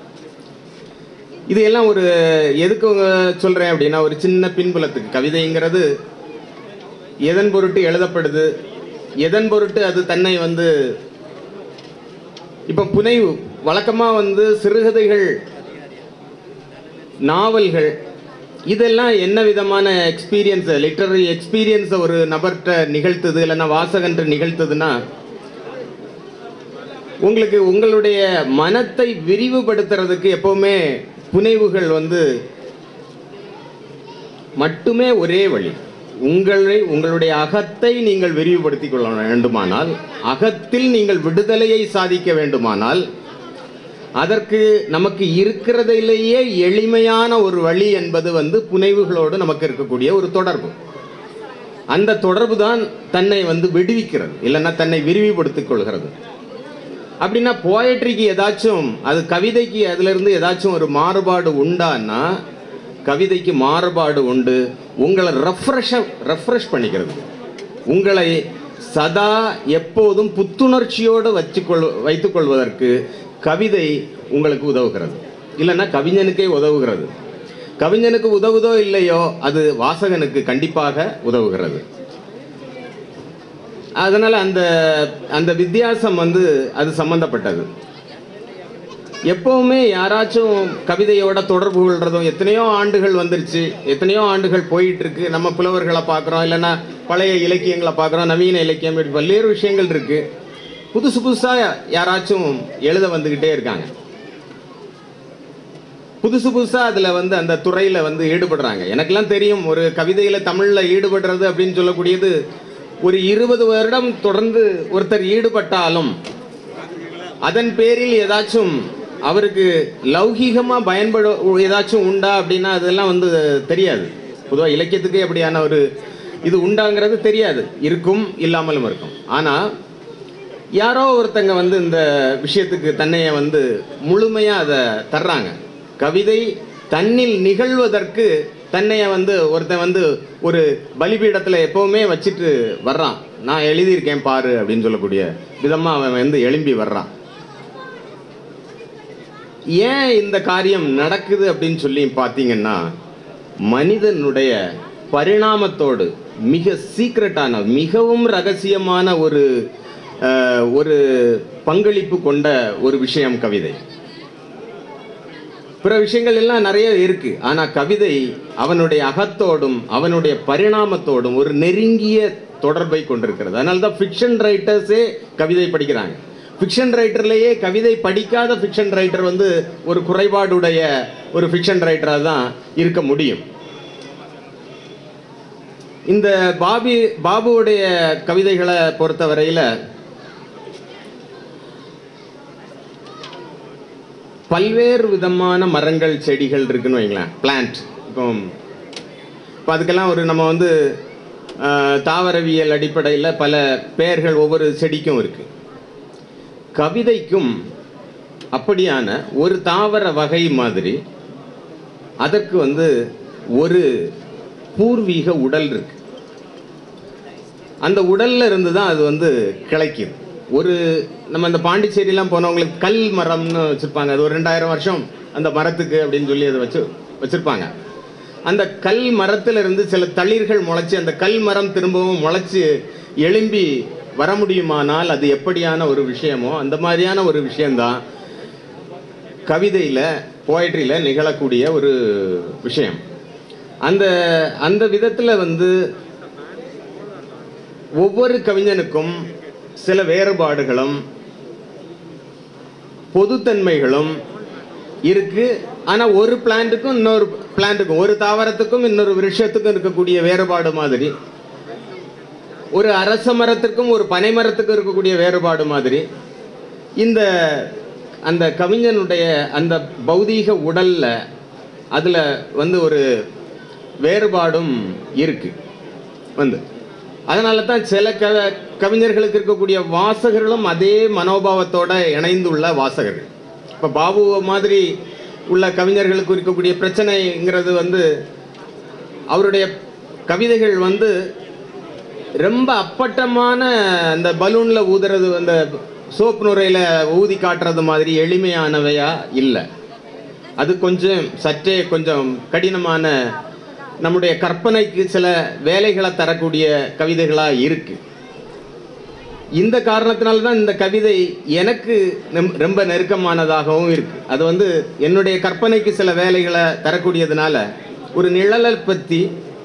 இது எல்லாம் ஒரு எதுக்கு உங்க சொல்றேன் அப்படின்னா ஒரு சின்ன பின்புலத்துக்கு கவிதைங்கிறது எதன் பொருட்டு எழுதப்படுது எதன் பொருட்டு அது தன்னை வந்து இப்ப புனைவு வழக்கமா வந்து சிறுகதைகள் நாவல்கள் இதெல்லாம் என்ன விதமான எக்ஸ்பீரியன்ஸ் லிட்டரரி எக்ஸ்பீரியன்ஸை ஒரு நபர்கிட்ட நிகழ்த்துது இல்லைன்னா வாசகன்ட்டு நிகழ்த்துதுன்னா உங்களுக்கு உங்களுடைய மனத்தை விரிவுபடுத்துறதுக்கு எப்பவுமே புனைவுகள் வந்து மட்டுமே ஒரே வழி உங்களை உங்களுடைய அகத்தை நீங்கள் விரிவுபடுத்திக் கொள்ள வேண்டுமானால் அகத்தில் நீங்கள் விடுதலையை சாதிக்க வேண்டுமானால் அதற்கு நமக்கு இருக்கிறதிலேயே எளிமையான ஒரு வழி என்பது வந்து புனைவுகளோடு நமக்கு இருக்கக்கூடிய ஒரு தொடர்பு அந்த தொடர்பு தான் தன்னை வந்து விடுவிக்கிறது இல்லைன்னா தன்னை விரிவுபடுத்திக் கொள்கிறது அப்படின்னா போயட்ரிக்கு ஏதாச்சும் அது கவிதைக்கு அதிலிருந்து ஏதாச்சும் ஒரு மாறுபாடு உண்டான்னா கவிதைக்கு மாறுபாடு உண்டு உங்களை ரெஃப்ரெஷ ரெஃப்ரெஷ் பண்ணிக்கிறது உங்களை சதா எப்போதும் புத்துணர்ச்சியோடு வச்சுக்கொள் வைத்துக்கொள்வதற்கு கவிதை உங்களுக்கு உதவுகிறது இல்லைன்னா கவிஞனுக்கே உதவுகிறது கவிஞனுக்கு உதவுதோ இல்லையோ அது வாசகனுக்கு கண்டிப்பாக உதவுகிறது அதனால அந்த அந்த வித்தியாசம் வந்து அது சம்பந்தப்பட்டது எப்பவுமே யாராச்சும் கவிதையோட தொடர்பு கொள்றதும் எத்தனையோ ஆண்டுகள் வந்துருச்சு எத்தனையோ ஆண்டுகள் போயிட்டு இருக்கு நம்ம புலவர்களை பார்க்குறோம் இல்லைன்னா பழைய இலக்கியங்களை பார்க்குறோம் நவீன இலக்கியம் இப்படி பல்வேறு விஷயங்கள் இருக்கு புதுசு புதுசா யாராச்சும் எழுத வந்துகிட்டே இருக்காங்க புதுசு புதுசா அதுல வந்து அந்த துறையில வந்து ஈடுபடுறாங்க எனக்கெல்லாம் தெரியும் ஒரு கவிதையில தமிழ்ல ஈடுபடுறது அப்படின்னு சொல்லக்கூடியது ஒரு இருபது வருடம் தொடர்ந்து ஒருத்தர் ஈடுபட்டாலும் அதன் பேரில் ஏதாச்சும் அவருக்கு லௌகீகமா பயன்படு ஏதாச்சும் உண்டா அப்படின்னா அதெல்லாம் வந்து தெரியாது பொதுவாக இலக்கியத்துக்கே அப்படியான ஒரு இது உண்டாங்கிறது தெரியாது இருக்கும் இல்லாமலும் இருக்கும் ஆனா யாரோ ஒருத்தங்க வந்து இந்த விஷயத்துக்கு தன்னைய வந்து முழுமையா அதை தர்றாங்க கவிதை தன்னில் நிகழ்வதற்கு தன்னைய வந்து ஒருத்தன் வந்து ஒரு பலிபீடத்துல எப்பவுமே வச்சுட்டு வர்றான் நான் எழுதியிருக்கேன் பாரு அப்படின்னு சொல்லக்கூடிய விதமா அவன் வந்து எழும்பி வர்றான் ஏன் இந்த காரியம் நடக்குது அப்படின்னு சொல்லி பார்த்தீங்கன்னா மனிதனுடைய பரிணாமத்தோடு மிக சீக்ரெட்டான மிகவும் ரகசியமான ஒரு அஹ், ஒரு பங்களிப்பு கொண்ட ஒரு விஷயம் கவிதை பிற விஷயங்கள் எல்லாம் நிறைய இருக்கு ஆனா கவிதை அவனுடைய அகத்தோடும் அவனுடைய பரிணாமத்தோடும் ஒரு நெருங்கிய தொடர்பை கொண்டிருக்கிறது அதனால தான் ஃபிக்ஷன் ரைட்டர்ஸே கவிதை படிக்கிறாங்க ஃபிக்ஷன் ரைட்டர்லேயே கவிதை படிக்காத ஃபிக்ஷன் ரைட்டர் வந்து ஒரு குறைபாடுடைய ஒரு ஃபிக்ஷன் ரைட்டராக தான் இருக்க முடியும் இந்த பாபி பாபுவுடைய கவிதைகளை பொறுத்தவரையில் பல்வேறு விதமான மரங்கள் செடிகள் இருக்குன்னு வைங்களேன் பிளான்ட் இப்போ இப்போ அதுக்கெல்லாம் ஒரு நம்ம வந்து ஆஹ், தாவரவியல் அடிப்படையில் பல பெயர்கள் ஒவ்வொரு செடிக்கும் இருக்கு கவிதைக்கும் அப்படியான ஒரு தாவர வகை மாதிரி அதற்கு வந்து ஒரு பூர்வீக உடல் இருக்கு அந்த உடல்ல இருந்து தான் அது வந்து கிளைக்குது ஒரு நம்ம இந்த பாண்டிச்சேரிலாம் போனவங்களுக்கு கல் மரம்னு வச்சிருப்பாங்க அது ஒரு ரெண்டாயிரம் வருஷம் அந்த மரத்துக்கு அப்படின்னு சொல்லி அதை வச்சு வச்சிருப்பாங்க அந்த கல் மரத்துல இருந்து சில தளிர்கள் முளைச்சு அந்த கல் மரம் திரும்பவும் முளைச்சு எழும்பி வர முடியுமானால் அது எப்படியான ஒரு விஷயமோ அந்த மாதிரியான ஒரு விஷயம்தான் கவிதையில் போயட்ரியில் நிகழக்கூடிய ஒரு விஷயம் அந்த அந்த விதத்தில் வந்து ஒவ்வொரு கவிஞனுக்கும் சில வேறுபாடுகளும் பொதுத்தன்மைகளும் இருக்கு ஆனா ஒரு பிளான்ட்டுக்கும் இன்னொரு பிளான்ட்டுக்கும் ஒரு தாவரத்துக்கும் இன்னொரு விருஷத்துக்கும் இருக்கக்கூடிய வேறுபாடு மாதிரி ஒரு அரச மரத்திற்கும் ஒரு பனை மரத்துக்கும் இருக்கக்கூடிய வேறுபாடு மாதிரி இந்த அந்த கவிஞனுடைய அந்த பௌதீக உடல்ல அதுல வந்து ஒரு வேறுபாடும் இருக்கு வந்து அதனால தான் சில க கவிஞர்களுக்கு இருக்கக்கூடிய வாசகர்களும் அதே மனோபாவத்தோட இணைந்துள்ள வாசகர்கள் இப்போ பாபு மாதிரி உள்ள கவிஞர்களுக்கு இருக்கக்கூடிய பிரச்சனைங்கிறது வந்து அவருடைய கவிதைகள் வந்து ரொம்ப அப்பட்டமான அந்த பலூன்ல ஊதுறது அந்த சோப்பு நுரையில ஊதி காட்டுறது மாதிரி எளிமையானவையா இல்லை அது கொஞ்சம் சற்றே கொஞ்சம் கடினமான நம்முடைய கற்பனைக்கு சில வேலைகளை தரக்கூடிய கவிதைகளா இருக்கு இந்த காரணத்தினால தான் இந்த கவிதை எனக்கு நெம்- ரொம்ப நெருக்கமானதாகவும் இருக்கு அது வந்து என்னுடைய கற்பனைக்கு சில வேலைகளை தரக்கூடியதுனால ஒரு நிழலை பற்றி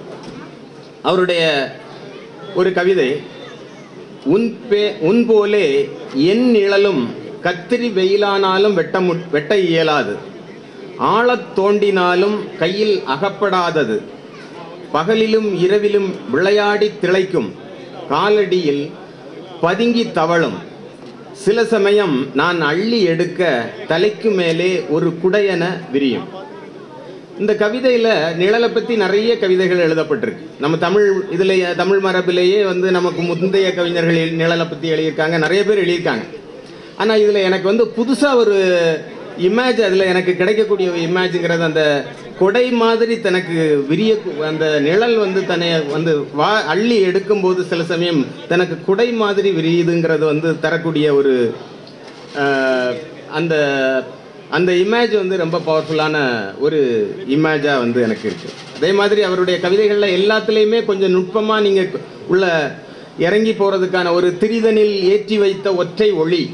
அவருடைய ஒரு கவிதை உன் பே உன் போலே என் நிழலும் கத்திரி வெயிலானாலும் வெட்ட மு வெட்ட இயலாது ஆழத் தோண்டினாலும் கையில் அகப்படாதது பகலிலும் இரவிலும் விளையாடி திளைக்கும் காலடியில் பதுங்கி தவழும் சில சமயம் நான் அள்ளி எடுக்க தலைக்கு மேலே ஒரு குடையென விரியும் இந்த கவிதையில நிழலை பத்தி நிறைய கவிதைகள் எழுதப்பட்டிருக்கு நம்ம தமிழ் இதுல தமிழ் மரபிலேயே வந்து நமக்கு முந்தைய கவிஞர்கள் எழு- நிழலை பத்தி எழுதியிருக்காங்க நிறைய பேர் எழுதியிருக்காங்க ஆனா இதுல எனக்கு வந்து புதுசா ஒரு இமேஜ் அதுல எனக்கு கிடைக்கக்கூடிய ஒரு இமேஜுங்கிறது அந்த கொடை மாதிரி தனக்கு விரிய அந்த நிழல் வந்து தன்னை வந்து வா அள்ளி எடுக்கும்போது சில சமயம் தனக்கு குடை மாதிரி விரியுதுங்கிறது வந்து தரக்கூடிய ஒரு ஆஹ், அந்த அந்த இமேஜ் வந்து ரொம்ப பவர்ஃபுல்லான ஒரு இமேஜாக வந்து எனக்கு இருக்கு அதே மாதிரி அவருடைய கவிதைகளில் எல்லாத்துலேயுமே கொஞ்சம் நுட்பமாக நீங்கள் உள்ள இறங்கி போகிறதுக்கான ஒரு திரிதனில் ஏற்றி வைத்த ஒற்றை ஒளி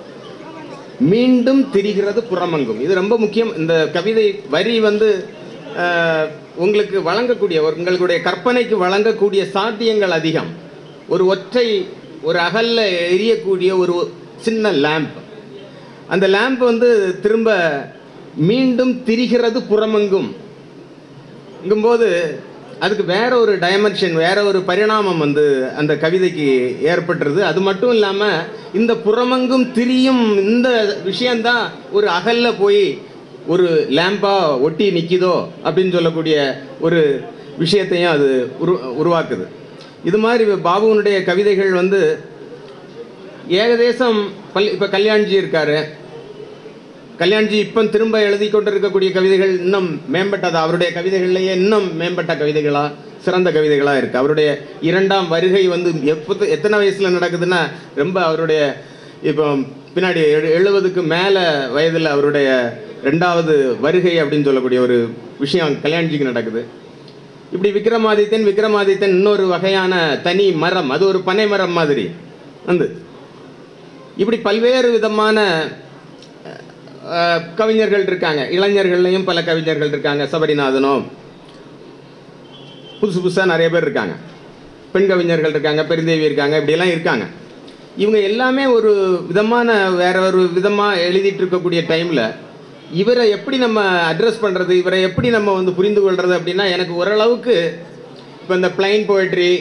மீண்டும் திரிகிறது புறமங்கும் இது ரொம்ப முக்கியம் இந்த கவிதை வரி வந்து ஆஹ், உங்களுக்கு வழங்கக்கூடிய ஒரு உங்களுடைய கற்பனைக்கு வழங்கக்கூடிய சாத்தியங்கள் அதிகம் ஒரு ஒற்றை ஒரு அகல்ல எரியக்கூடிய ஒரு சின்ன லேம்ப் அந்த லேம்ப் வந்து திரும்ப மீண்டும் திரிகிறது புறமங்கும்ங்கும்போது அதுக்கு வேற ஒரு டைமென்ஷன் வேற ஒரு பரிணாமம் வந்து அந்த கவிதைக்கு ஏற்பட்டுருது அது மட்டும் இல்லாம இந்த புறமங்கும் திரியும் இந்த விஷயம்தான் ஒரு அகல்ல போய் ஒரு லேம்பா ஒட்டி நிக்குதோ அப்படின்னு சொல்லக்கூடிய ஒரு விஷயத்தையும் அது உரு உருவாக்குது இது மாதிரி பாபுவனுடைய கவிதைகள் வந்து ஏகதேசம் பல் இப்போ கல்யாண்ஜி இருக்காரு கல்யாண்ஜி இப்போ திரும்ப எழுதி கொண்டிருக்கக்கூடிய கவிதைகள் இன்னும் மேம்பட்டது அவருடைய கவிதைகள்லேயே இன்னும் மேம்பட்ட கவிதைகளா சிறந்த கவிதைகளா இருக்கு அவருடைய இரண்டாம் வருகை வந்து எப்போ எத்தனை வயசுல நடக்குதுன்னா ரொம்ப அவருடைய இப்போ பின்னாடி எழு- எழுபதுக்கு மேலே வயதில் அவருடைய ரெண்டாவது வருகை அப்படின்னு சொல்லக்கூடிய ஒரு விஷயம் கல்யாண்ஜிக்கு நடக்குது இப்படி விக்ரமாதித்தன் விக்ரமாதித்தன் இன்னொரு வகையான தனி மரம் அது ஒரு பனை மரம் மாதிரி வந்து இப்படி பல்வேறு விதமான அஹ், கவிஞர்கள் இருக்காங்க இளைஞர்கள்லையும் பல கவிஞர்கள் இருக்காங்க சபரிநாதனோ புதுசு புதுசாக நிறைய பேர் இருக்காங்க பெண் கவிஞர்கள் இருக்காங்க பெருந்தேவி இருக்காங்க இப்படியெல்லாம் இருக்காங்க இவங்க எல்லாமே ஒரு விதமான வேற ஒரு விதமாக எழுதிட்டு இருக்கக்கூடிய டைமில் இவரை எப்படி நம்ம அட்ரஸ் பண்ணுறது இவரை எப்படி நம்ம வந்து புரிந்து கொள்வது அப்படின்னா எனக்கு ஓரளவுக்கு இப்போ இந்த பிளைன் போய்ட்ரி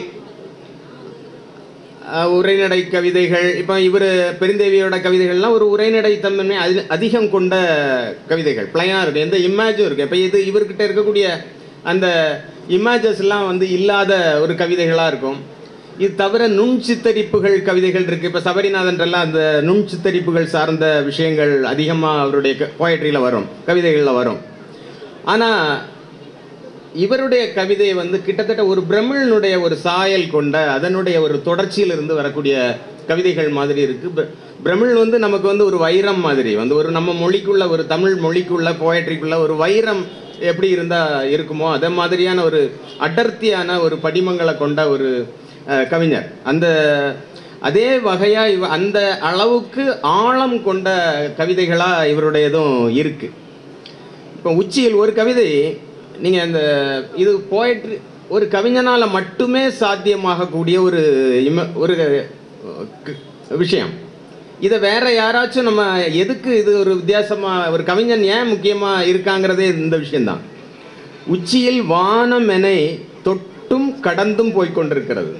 உரைநடை கவிதைகள் இப்போ இவர் பெருந்தேவியோட கவிதைகள்லாம் ஒரு உரைநடை தன்மை அதி- அதிகம் கொண்ட கவிதைகள் பிளைனாக இருக்கும் எந்த இமேஜும் இருக்குது இப்போ இது இவர்கிட்ட இருக்கக்கூடிய அந்த இமேஜஸ்லாம் வந்து இல்லாத ஒரு கவிதைகளாக இருக்கும் இது தவிர நுண் சித்தரிப்புகள் கவிதைகள் இருக்குது இப்போ சபரிநாதன்றெல்லாம் அந்த நுண் சித்தரிப்புகள் சார்ந்த விஷயங்கள் அதிகமாக அவருடைய போயட்ரியில் வரும் கவிதைகளில் வரும் ஆனால் இவருடைய கவிதை வந்து கிட்டத்தட்ட ஒரு பிரமிழனுடைய ஒரு சாயல் கொண்ட அதனுடைய ஒரு தொடர்ச்சியிலிருந்து வரக்கூடிய கவிதைகள் மாதிரி இருக்கு பிர- பிரமிழ் வந்து நமக்கு வந்து ஒரு வைரம் மாதிரி வந்து ஒரு நம்ம மொழிக்குள்ள ஒரு தமிழ் மொழிக்குள்ள போயட்ரிக்குள்ள ஒரு வைரம் எப்படி இருந்தா இருக்குமோ அதே மாதிரியான ஒரு அடர்த்தியான ஒரு படிமங்களை கொண்ட ஒரு அஹ், கவிஞர் அந்த அதே வகையா இவ அந்த அளவுக்கு ஆழம் கொண்ட கவிதைகளா இவருடையதும் இருக்கு இப்போ உச்சியில் ஒரு கவிதை நீங்கள் அந்த இது போயட்ரி ஒரு கவிஞனால் மட்டுமே சாத்தியமாகக்கூடிய ஒரு இம ஒரு க- விஷயம் இதை வேற யாராச்சும் நம்ம எதுக்கு இது ஒரு வித்தியாசமா ஒரு கவிஞன் ஏன் முக்கியமா இருக்காங்கிறதே இந்த விஷயம்தான் உச்சியில் வானம் என தொட்டும் கடந்தும் போய்க் கொண்டிருக்கிறது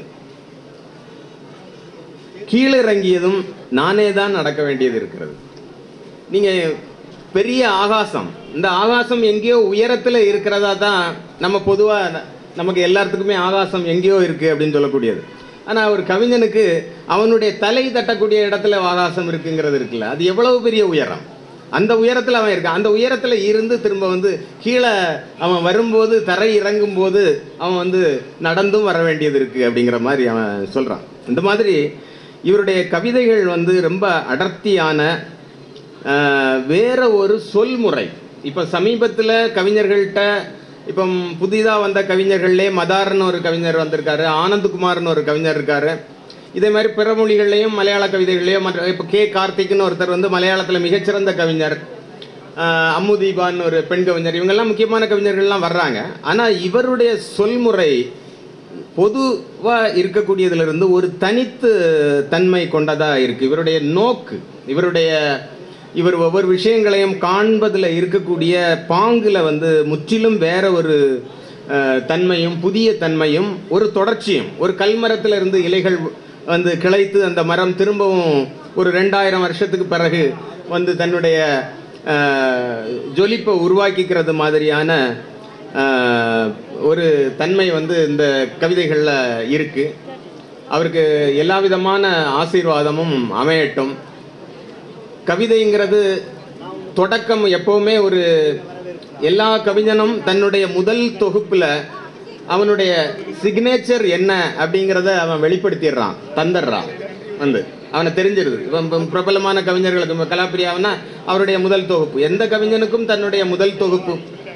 கீழிறங்கியதும் நானே தான் நடக்க வேண்டியது இருக்கிறது நீங்க பெரிய ஆகாசம் இந்த ஆகாசம் எங்கேயோ உயரத்துல இருக்கிறதா தான் நம்ம பொதுவா ந- நமக்கு எல்லாத்துக்குமே ஆகாசம் எங்கேயோ இருக்கு அப்படின்னு சொல்லக்கூடியது ஆனா ஒரு கவிஞனுக்கு அவனுடைய தலை தட்டக்கூடிய இடத்துல ஆகாசம் இருக்குங்கிறது இருக்குல்ல அது எவ்வளவு பெரிய உயரம் அந்த உயரத்துல அவன் இருக்கான் அந்த உயரத்துல இருந்து திரும்ப வந்து கீழே அவன் வரும்போது தரை இறங்கும் போது அவன் வந்து நடந்தும் வர வேண்டியது இருக்கு அப்படிங்கிற மாதிரி அவன் சொல்றான் இந்த மாதிரி இவருடைய கவிதைகள் வந்து ரொம்ப அடர்த்தியான ஆஹ், வேற ஒரு சொல்முறை இப்போ சமீபத்தில் கவிஞர்கள்ட்ட இப்போ புதிதாக வந்த கவிஞர்கள்லே மதார்னு ஒரு கவிஞர் வந்திருக்காரு ஆனந்த்குமார்னு ஒரு கவிஞர் இருக்காரு இதே மாதிரி பிற மொழிகள்லையும் மலையாள கவிதைகள்லையும் மற்ற இப்போ கே கார்த்திக்னு ஒருத்தர் வந்து மலையாளத்தில் மிகச்சிறந்த கவிஞர் ஆஹ், அம்மு தீபான்னு ஒரு பெண் கவிஞர் இவங்கெல்லாம் முக்கியமான கவிஞர்கள்லாம் வர்றாங்க ஆனால் இவருடைய சொல்முறை பொதுவாக இருக்கக்கூடியதிலிருந்து ஒரு தனித்து தன்மை கொண்டதா இருக்கு இவருடைய நோக்கு இவருடைய இவர் ஒவ்வொரு விஷயங்களையும் காண்பதில் இருக்கக்கூடிய பாங்குல வந்து முற்றிலும் வேற ஒரு அஹ், தன்மையும் புதிய தன்மையும் ஒரு தொடர்ச்சியும் ஒரு கல்மரத்துல இருந்து இலைகள் வந்து கிளைத்து அந்த மரம் திரும்பவும் ஒரு ரெண்டாயிரம் வருஷத்துக்கு பிறகு வந்து தன்னுடைய அஹ், ஜொலிப்பை உருவாக்கிக்கிறது மாதிரியான ஆஹ், ஒரு தன்மை வந்து இந்த கவிதைகளில் இருக்கு அவருக்கு எல்லா விதமான ஆசீர்வாதமும் அமையட்டும் கவிதைங்கிறது தொடக்கம் எப்பவுமே ஒரு எல்லா கவிஞனும் தன்னுடைய முதல் தொகுப்புல அவனுடைய சிக்னேச்சர் என்ன அப்படிங்கிறத அவன் வெளிப்படுத்திடுறான் தந்துடுறான் வந்து அவனை தெரிஞ்சிருது இவன் இப்ப பிரபலமான கவிஞர்களுக்கு இப்ப கலாப்பிரியாவனா அவருடைய முதல் தொகுப்பு எந்த கவிஞனுக்கும் தன்னுடைய முதல் தொகுப்பு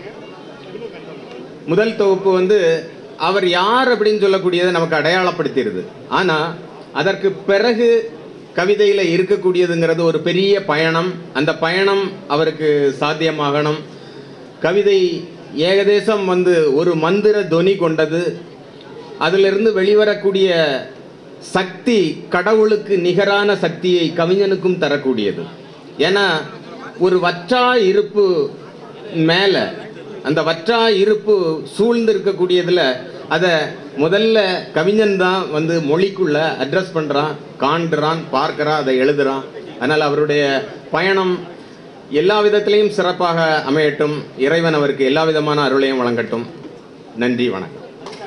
முதல் தொகுப்பு வந்து அவர் யார் அப்படின்னு சொல்லக்கூடியதை நமக்கு அடையாளப்படுத்திடுது ஆனா அதற்கு பிறகு கவிதையில இருக்கக்கூடியதுங்கிறது ஒரு பெரிய பயணம் அந்த பயணம் அவருக்கு சாத்தியமாகணும் கவிதை ஏகதேசம் வந்து ஒரு மந்திர தொனி கொண்டது அதிலிருந்து வெளிவரக்கூடிய சக்தி கடவுளுக்கு நிகரான சக்தியை கவிஞனுக்கும் தரக்கூடியது ஏன்னா ஒரு வற்றா இருப்பு மேல அந்த வற்றா இருப்பு சூழ்ந்து இருக்கக்கூடியதுல அதை முதல்ல கவிஞன் தான் வந்து மொழிக்குள்ள அட்ரஸ் பண்றான் காண்கிறான் பார்க்கறான் அதை எழுதுறான் அதனால் அவருடைய பயணம் எல்லா விதத்திலையும் சிறப்பாக அமையட்டும் இறைவன் அவருக்கு எல்லா விதமான அருளையும் வழங்கட்டும் நன்றி வணக்கம்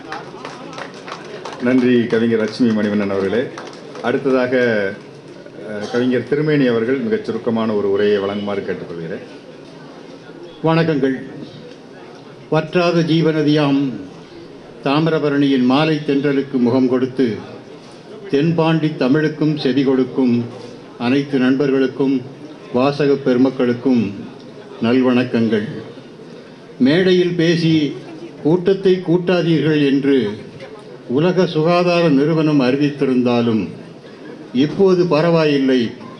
நன்றி கவிஞர் லட்சுமி மணிவண்ணன் அவர்களே அடுத்ததாக அஹ், கவிஞர் திருமேனி அவர்கள் மிகச் சுருக்கமான ஒரு உரையை வழங்குமாறு கேட்டுக்கொள்கிறேன் வணக்கங்கள் வற்றாத ஜீவநதியாம் தாமிரபரணியின் மாலை தென்றலுக்கு முகம் கொடுத்து தென்பாண்டி தமிழுக்கும் செவி கொடுக்கும் அனைத்து நண்பர்களுக்கும் வாசகப் பெருமக்களுக்கும் நல்வணக்கங்கள் மேடையில் பேசி கூட்டத்தை கூட்டாதீர்கள் என்று உலக சுகாதார நிறுவனம் அறிவித்திருந்தாலும் இப்போது பரவாயில்லை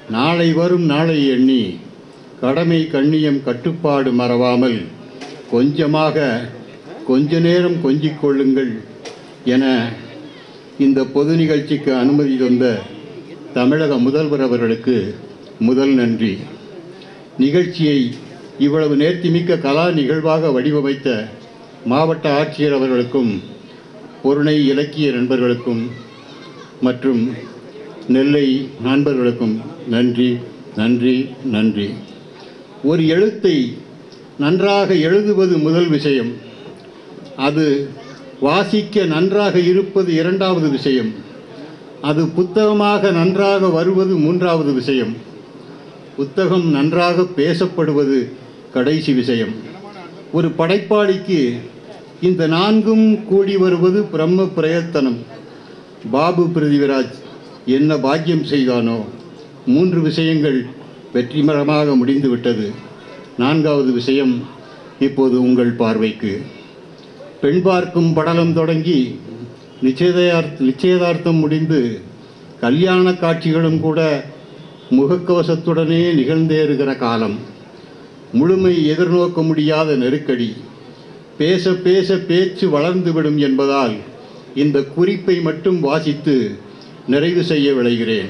நாளை வரும் நாளை எண்ணி கடமை கண்ணியம் கட்டுப்பாடு மறவாமல் கொஞ்சமாக கொஞ்ச நேரம் கொஞ்சிக் கொள்ளுங்கள் என இந்த பொது நிகழ்ச்சிக்கு அனுமதி தந்த தமிழக முதல்வர் அவர்களுக்கு முதல் நன்றி நிகழ்ச்சியை இவ்வளவு நேர்த்திமிக்க கலா நிகழ்வாக வடிவமைத்த மாவட்ட ஆட்சியர் அவர்களுக்கும் பொருணை இலக்கிய நண்பர்களுக்கும் மற்றும் நெல்லை நண்பர்களுக்கும் நன்றி நன்றி நன்றி ஒரு எழுத்தை நன்றாக எழுதுவது முதல் விஷயம் அது வாசிக்க நன்றாக இருப்பது இரண்டாவது விஷயம் அது புத்தகமாக நன்றாக வருவது மூன்றாவது விஷயம் புத்தகம் நன்றாக பேசப்படுவது கடைசி விஷயம் ஒரு படைப்பாளிக்கு இந்த நான்கும் கூடி வருவது பிரம்ம பிரயத்தனம் பாபு பிருதிவிராஜ் என்ன பாக்கியம் செய்தானோ மூன்று விஷயங்கள் வெற்றிகரமாக முடிந்துவிட்டது நான்காவது விஷயம் இப்போது உங்கள் பார்வைக்கு பெண் பார்க்கும் படலம் தொடங்கி நிச்சயதார்த்த நிச்சயதார்த்தம் முடிந்து கல்யாண காட்சிகளும் கூட முகக்கவசத்துடனே நிகழ்ந்தேறுகிற காலம் முழுமை எதிர்நோக்க முடியாத நெருக்கடி பேச பேச பேச்சு வளர்ந்துவிடும் என்பதால் இந்த குறிப்பை மட்டும் வாசித்து நிறைவு செய்ய விளைகிறேன்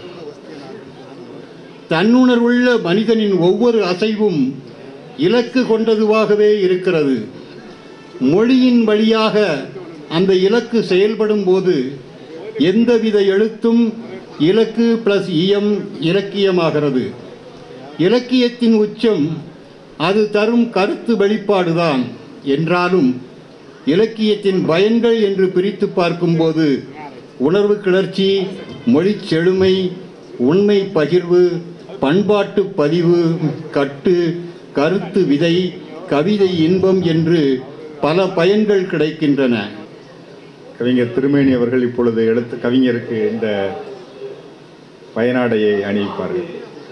தன்னுணர்வுள்ள மனிதனின் ஒவ்வொரு அசைவும் இலக்கு கொண்டதுவாகவே இருக்கிறது மொழியின் வழியாக அந்த இலக்கு செயல்படும் போது எந்தவித எழுத்தும் இலக்கு பிளஸ் இயம் இலக்கியமாகிறது இலக்கியத்தின் உச்சம் அது தரும் கருத்து வெளிப்பாடுதான் என்றாலும் இலக்கியத்தின் பயன்கள் என்று பிரித்து பார்க்கும்போது உணர்வு கிளர்ச்சி மொழிச் செழுமை உண்மை பகிர்வு பண்பாட்டு பதிவு கட்டு கருத்து விதை கவிதை இன்பம் என்று பல பயன்கள் கிடைக்கின்றன கவிஞர் திருமேனி அவர்கள் இப்பொழுது எழுத்து கவிஞருக்கு இந்த பயனாடையை அணிவிப்பார்கள்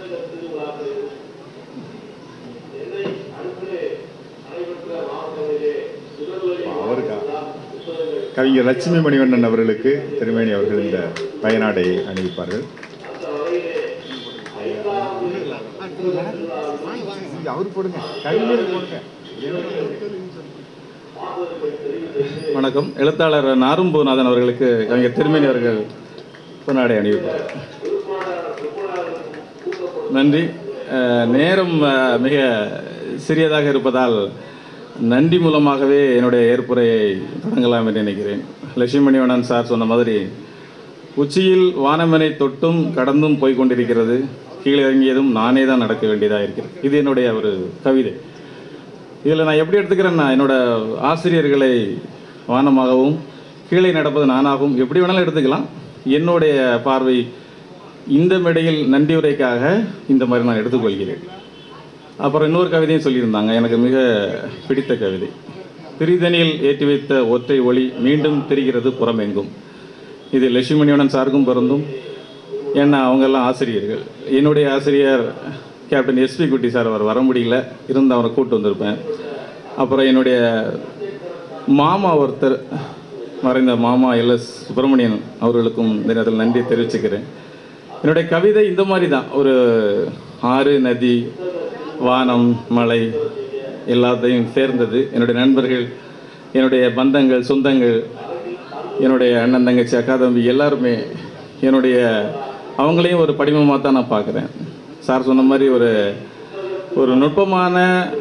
அவருக்கா கவிஞர் லட்சுமி மணிவண்ணன் அவர்களுக்கு திருமேனி அவர்கள் இந்த பயனாடையை அணிவிப்பார்கள் அவர் போடுங்க கவிஞர் போடுங்க வணக்கம் எழுத்தாளர் நாரும்பூநாதன் அவர்களுக்கு கவிஞர் திருமேனி அவர்கள் பொன்னாடை அணிவிப்பார் நன்றி அஹ், நேரம் அஹ், மிக சிறியதாக இருப்பதால் நன்றி மூலமாகவே என்னுடைய ஏற்புரையை தொடங்கலாம் என்று நினைக்கிறேன் லட்சுமணிவண்ணன் சார் சொன்ன மாதிரி உச்சியில் வானமனை தொட்டும் கடந்தும் போய் கொண்டிருக்கிறது கீழே இறங்கியதும் நானே தான் நடக்க வேண்டியதாக இருக்கிறது இது என்னுடைய ஒரு கவிதை இதில் நான் எப்படி எடுத்துக்கிறேன்னா என்னோட ஆசிரியர்களை வானமாகவும் கீழே நடப்பது நானாகவும் எப்படி வேணாலும் எடுத்துக்கலாம் என்னுடைய பார்வை இந்த மேடையில் நன்றி உரைக்காக இந்த மாதிரி நான் எடுத்துக்கொள்கிறேன் அப்புறம் இன்னொரு கவிதையும் சொல்லியிருந்தாங்க எனக்கு மிக பிடித்த கவிதை திரிதனில் ஏற்றி வைத்த ஒற்றை ஒளி மீண்டும் தெரிகிறது புறமெங்கும் இது லட்சுமணியுடன் சார்க்கும் பொருந்தும் ஏன்னா அவங்கெல்லாம் ஆசிரியர்கள் என்னுடைய ஆசிரியர் கேப்டன் எஸ்பி குட்டி சார் அவர் வர முடியல இருந்து அவரை கூட்டு வந்திருப்பேன் அப்புறம் என்னுடைய மாமா ஒருத்தர் மறைந்த மாமா எல்எஸ் சுப்பிரமணியன் அவர்களுக்கும் இந்த நேரத்தில் நன்றி தெரிவிச்சுக்கிறேன் என்னுடைய கவிதை இந்த மாதிரி தான் ஒரு ஆறு நதி வானம் மலை எல்லாத்தையும் சேர்ந்தது என்னுடைய நண்பர்கள் என்னுடைய பந்தங்கள் சொந்தங்கள் என்னுடைய அண்ணன் தங்கச்சி அக்கா தம்பி எல்லாருமே என்னுடைய அவங்களையும் ஒரு படிமமாக தான் நான் பார்க்குறேன் சார் சொன்ன மாதிரி ஒரு ஒரு நுட்பமான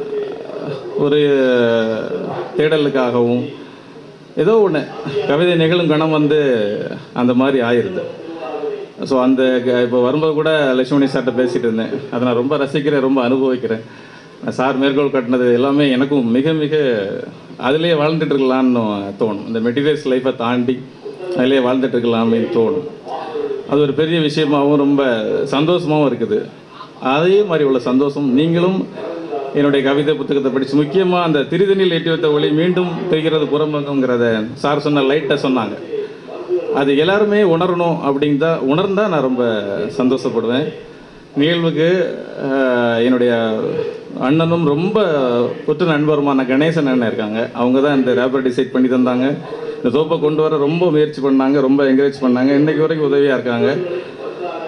ஒரு தேடலுக்காகவும் ஏதோ ஒன்று கவிதை நிகழும் கணம் வந்து அந்த மாதிரி ஆயிடுது ஸோ அந்த இப்போ வரும்போது கூட லட்சுமணி சார்கிட்ட பேசிட்டு இருந்தேன் அதை நான் ரொம்ப ரசிக்கிறேன் ரொம்ப அனுபவிக்கிறேன் சார் மேற்கோள் காட்டினது எல்லாமே எனக்கும் மிக மிக அதிலேயே வாழ்ந்துட்டு இருக்கலாம்னு தோணும் இந்த மெட்டீரியல்ஸ் லைஃப்பை தாண்டி அதிலேயே வாழ்ந்துட்டு இருக்கலாம்னு தோணும் அது ஒரு பெரிய விஷயமாகவும் ரொம்ப சந்தோஷமாகவும் இருக்குது அதே மாதிரி உள்ள சந்தோஷம் நீங்களும் என்னுடைய கவிதை புத்தகத்தை படித்து முக்கியமாக அந்த திருதணியில் ஏற்றி வைத்த ஒளி மீண்டும் தெரிகிறது புறம்புங்கிறத சார் சொன்ன லைட்டை சொன்னாங்க அது எல்லாருமே உணரணும் அப்படிங்கிறத உணர்ந்தால் நான் ரொம்ப சந்தோஷப்படுவேன் நிகழ்வுக்கு ஆஹ், என்னுடைய அண்ணனும் ரொம்ப புத்து நண்பருமான கணேசன் அண்ணன் இருக்காங்க அவங்க தான் இந்த ரேப்பர் டிசைட் பண்ணி தந்தாங்க இந்த தோப்பை கொண்டு வர ரொம்ப முயற்சி பண்ணாங்க ரொம்ப என்கரேஜ் பண்ணாங்க இன்னைக்கு வரைக்கும் உதவியாக இருக்காங்க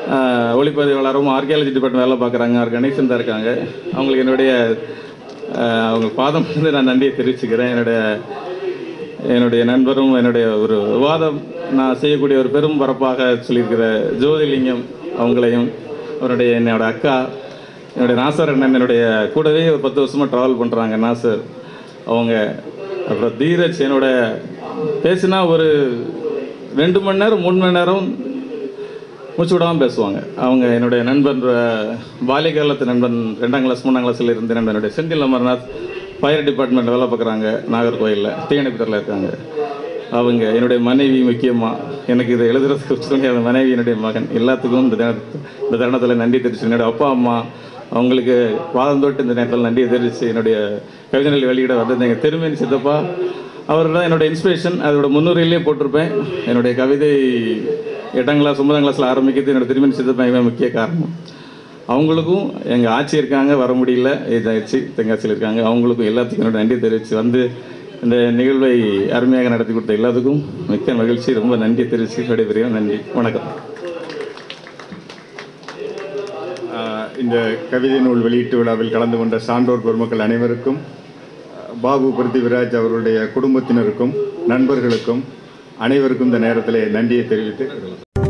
ஆஹ், ஒளிப்பதிவாளரும் ஆர்கியாலஜி டிபார்ட்மெண்ட் வேலை பார்க்குறாங்க ஆர் கணேசன் தான் இருக்காங்க அவங்களுக்கு என்னுடைய ஆஹ், அவங்க பாதம் வந்து நான் நன்றியை தெரிவிச்சுக்கிறேன் என்னுடைய என்னுடைய நண்பரும் என்னுடைய ஒரு விவாதம் நான் செய்யக்கூடிய ஒரு பெரும் பரப்பாக சொல்லியிருக்கிற ஜோதிலிங்கம் அவங்களையும் அவருடைய என்னோட அக்கா என்னுடைய நாசர் அண்ணன் என்னுடைய கூடவே ஒரு பத்து வருஷமாக ட்ராவல் பண்ணுறாங்க நாசர் அவங்க அப்புறம் தீரஜ் என்னோட பேசினா ஒரு ரெண்டு மணி நேரம் மூணு மணி நேரம் மூச்சு விடாமல் பேசுவாங்க அவங்க என்னுடைய நண்பன் அஹ், பால்ய காலத்து நண்பன் ரெண்டாம் கிளாஸ் மூணாம் கிளாஸில் இருந்த நண்பன் என்னுடைய செந்தில் அமர்நாத் ஃபயர் டிபார்ட்மெண்ட் வேலை பார்க்குறாங்க நாகர்கோயிலில் தீயணைப்புத்தில் இருக்காங்க அவங்க என்னுடைய மனைவி முக்கியமாக எனக்கு இதை எழுதுறதுக்கு துணை அந்த மனைவி என்னுடைய மகன் எல்லாத்துக்கும் இந்த நேர- இந்த தருணத்தில் நன்றி தெரிவிச்சு என்னுடைய அப்பா அம்மா அவங்களுக்கு வாதம் தொட்டு இந்த நேரத்தில் நன்றியை தெரிவித்து என்னுடைய கவிதைகள் வெளியிட வந்தது எங்கள் திருமேனி சித்தப்பா அவர் தான் என்னோட இன்ஸ்பிரேஷன் அதோட முன்னுரையிலே போட்டிருப்பேன் என்னுடைய கவிதை எட்டாம் கிளாஸ் ஒன்பதாம் கிளாஸில் ஆரம்பிக்கிறது என்னோட திருமணி சித்தப்பா இவன் முக்கிய காரணம் அவங்களுக்கும் எங்கள் ஆட்சி இருக்காங்க வர முடியல ஏஜ் ஆயிடுச்சு தெங்காசியில் இருக்காங்க அவங்களுக்கும் எல்லாத்துக்கும் என்னோட நன்றி தெரிவித்து வந்து இந்த நிகழ்வை அருமையாக நடத்தி கொடுத்த எல்லாத்துக்கும் மிக்க மகிழ்ச்சி ரொம்ப நன்றி தெரிவித்து விடைபெறுகிறேன் நன்றி வணக்கம் ஆஹ் இந்த கவிதை நூல் வெளியீட்டு விழாவில் கலந்து கொண்ட சான்றோர் பெருமக்கள் அனைவருக்கும் ஆஹ் பாபு பிருத்திவிராஜ் அவருடைய குடும்பத்தினருக்கும் நண்பர்களுக்கும் அனைவருக்கும் இந்த நேரத்திலே நன்றியை தெரிவித்து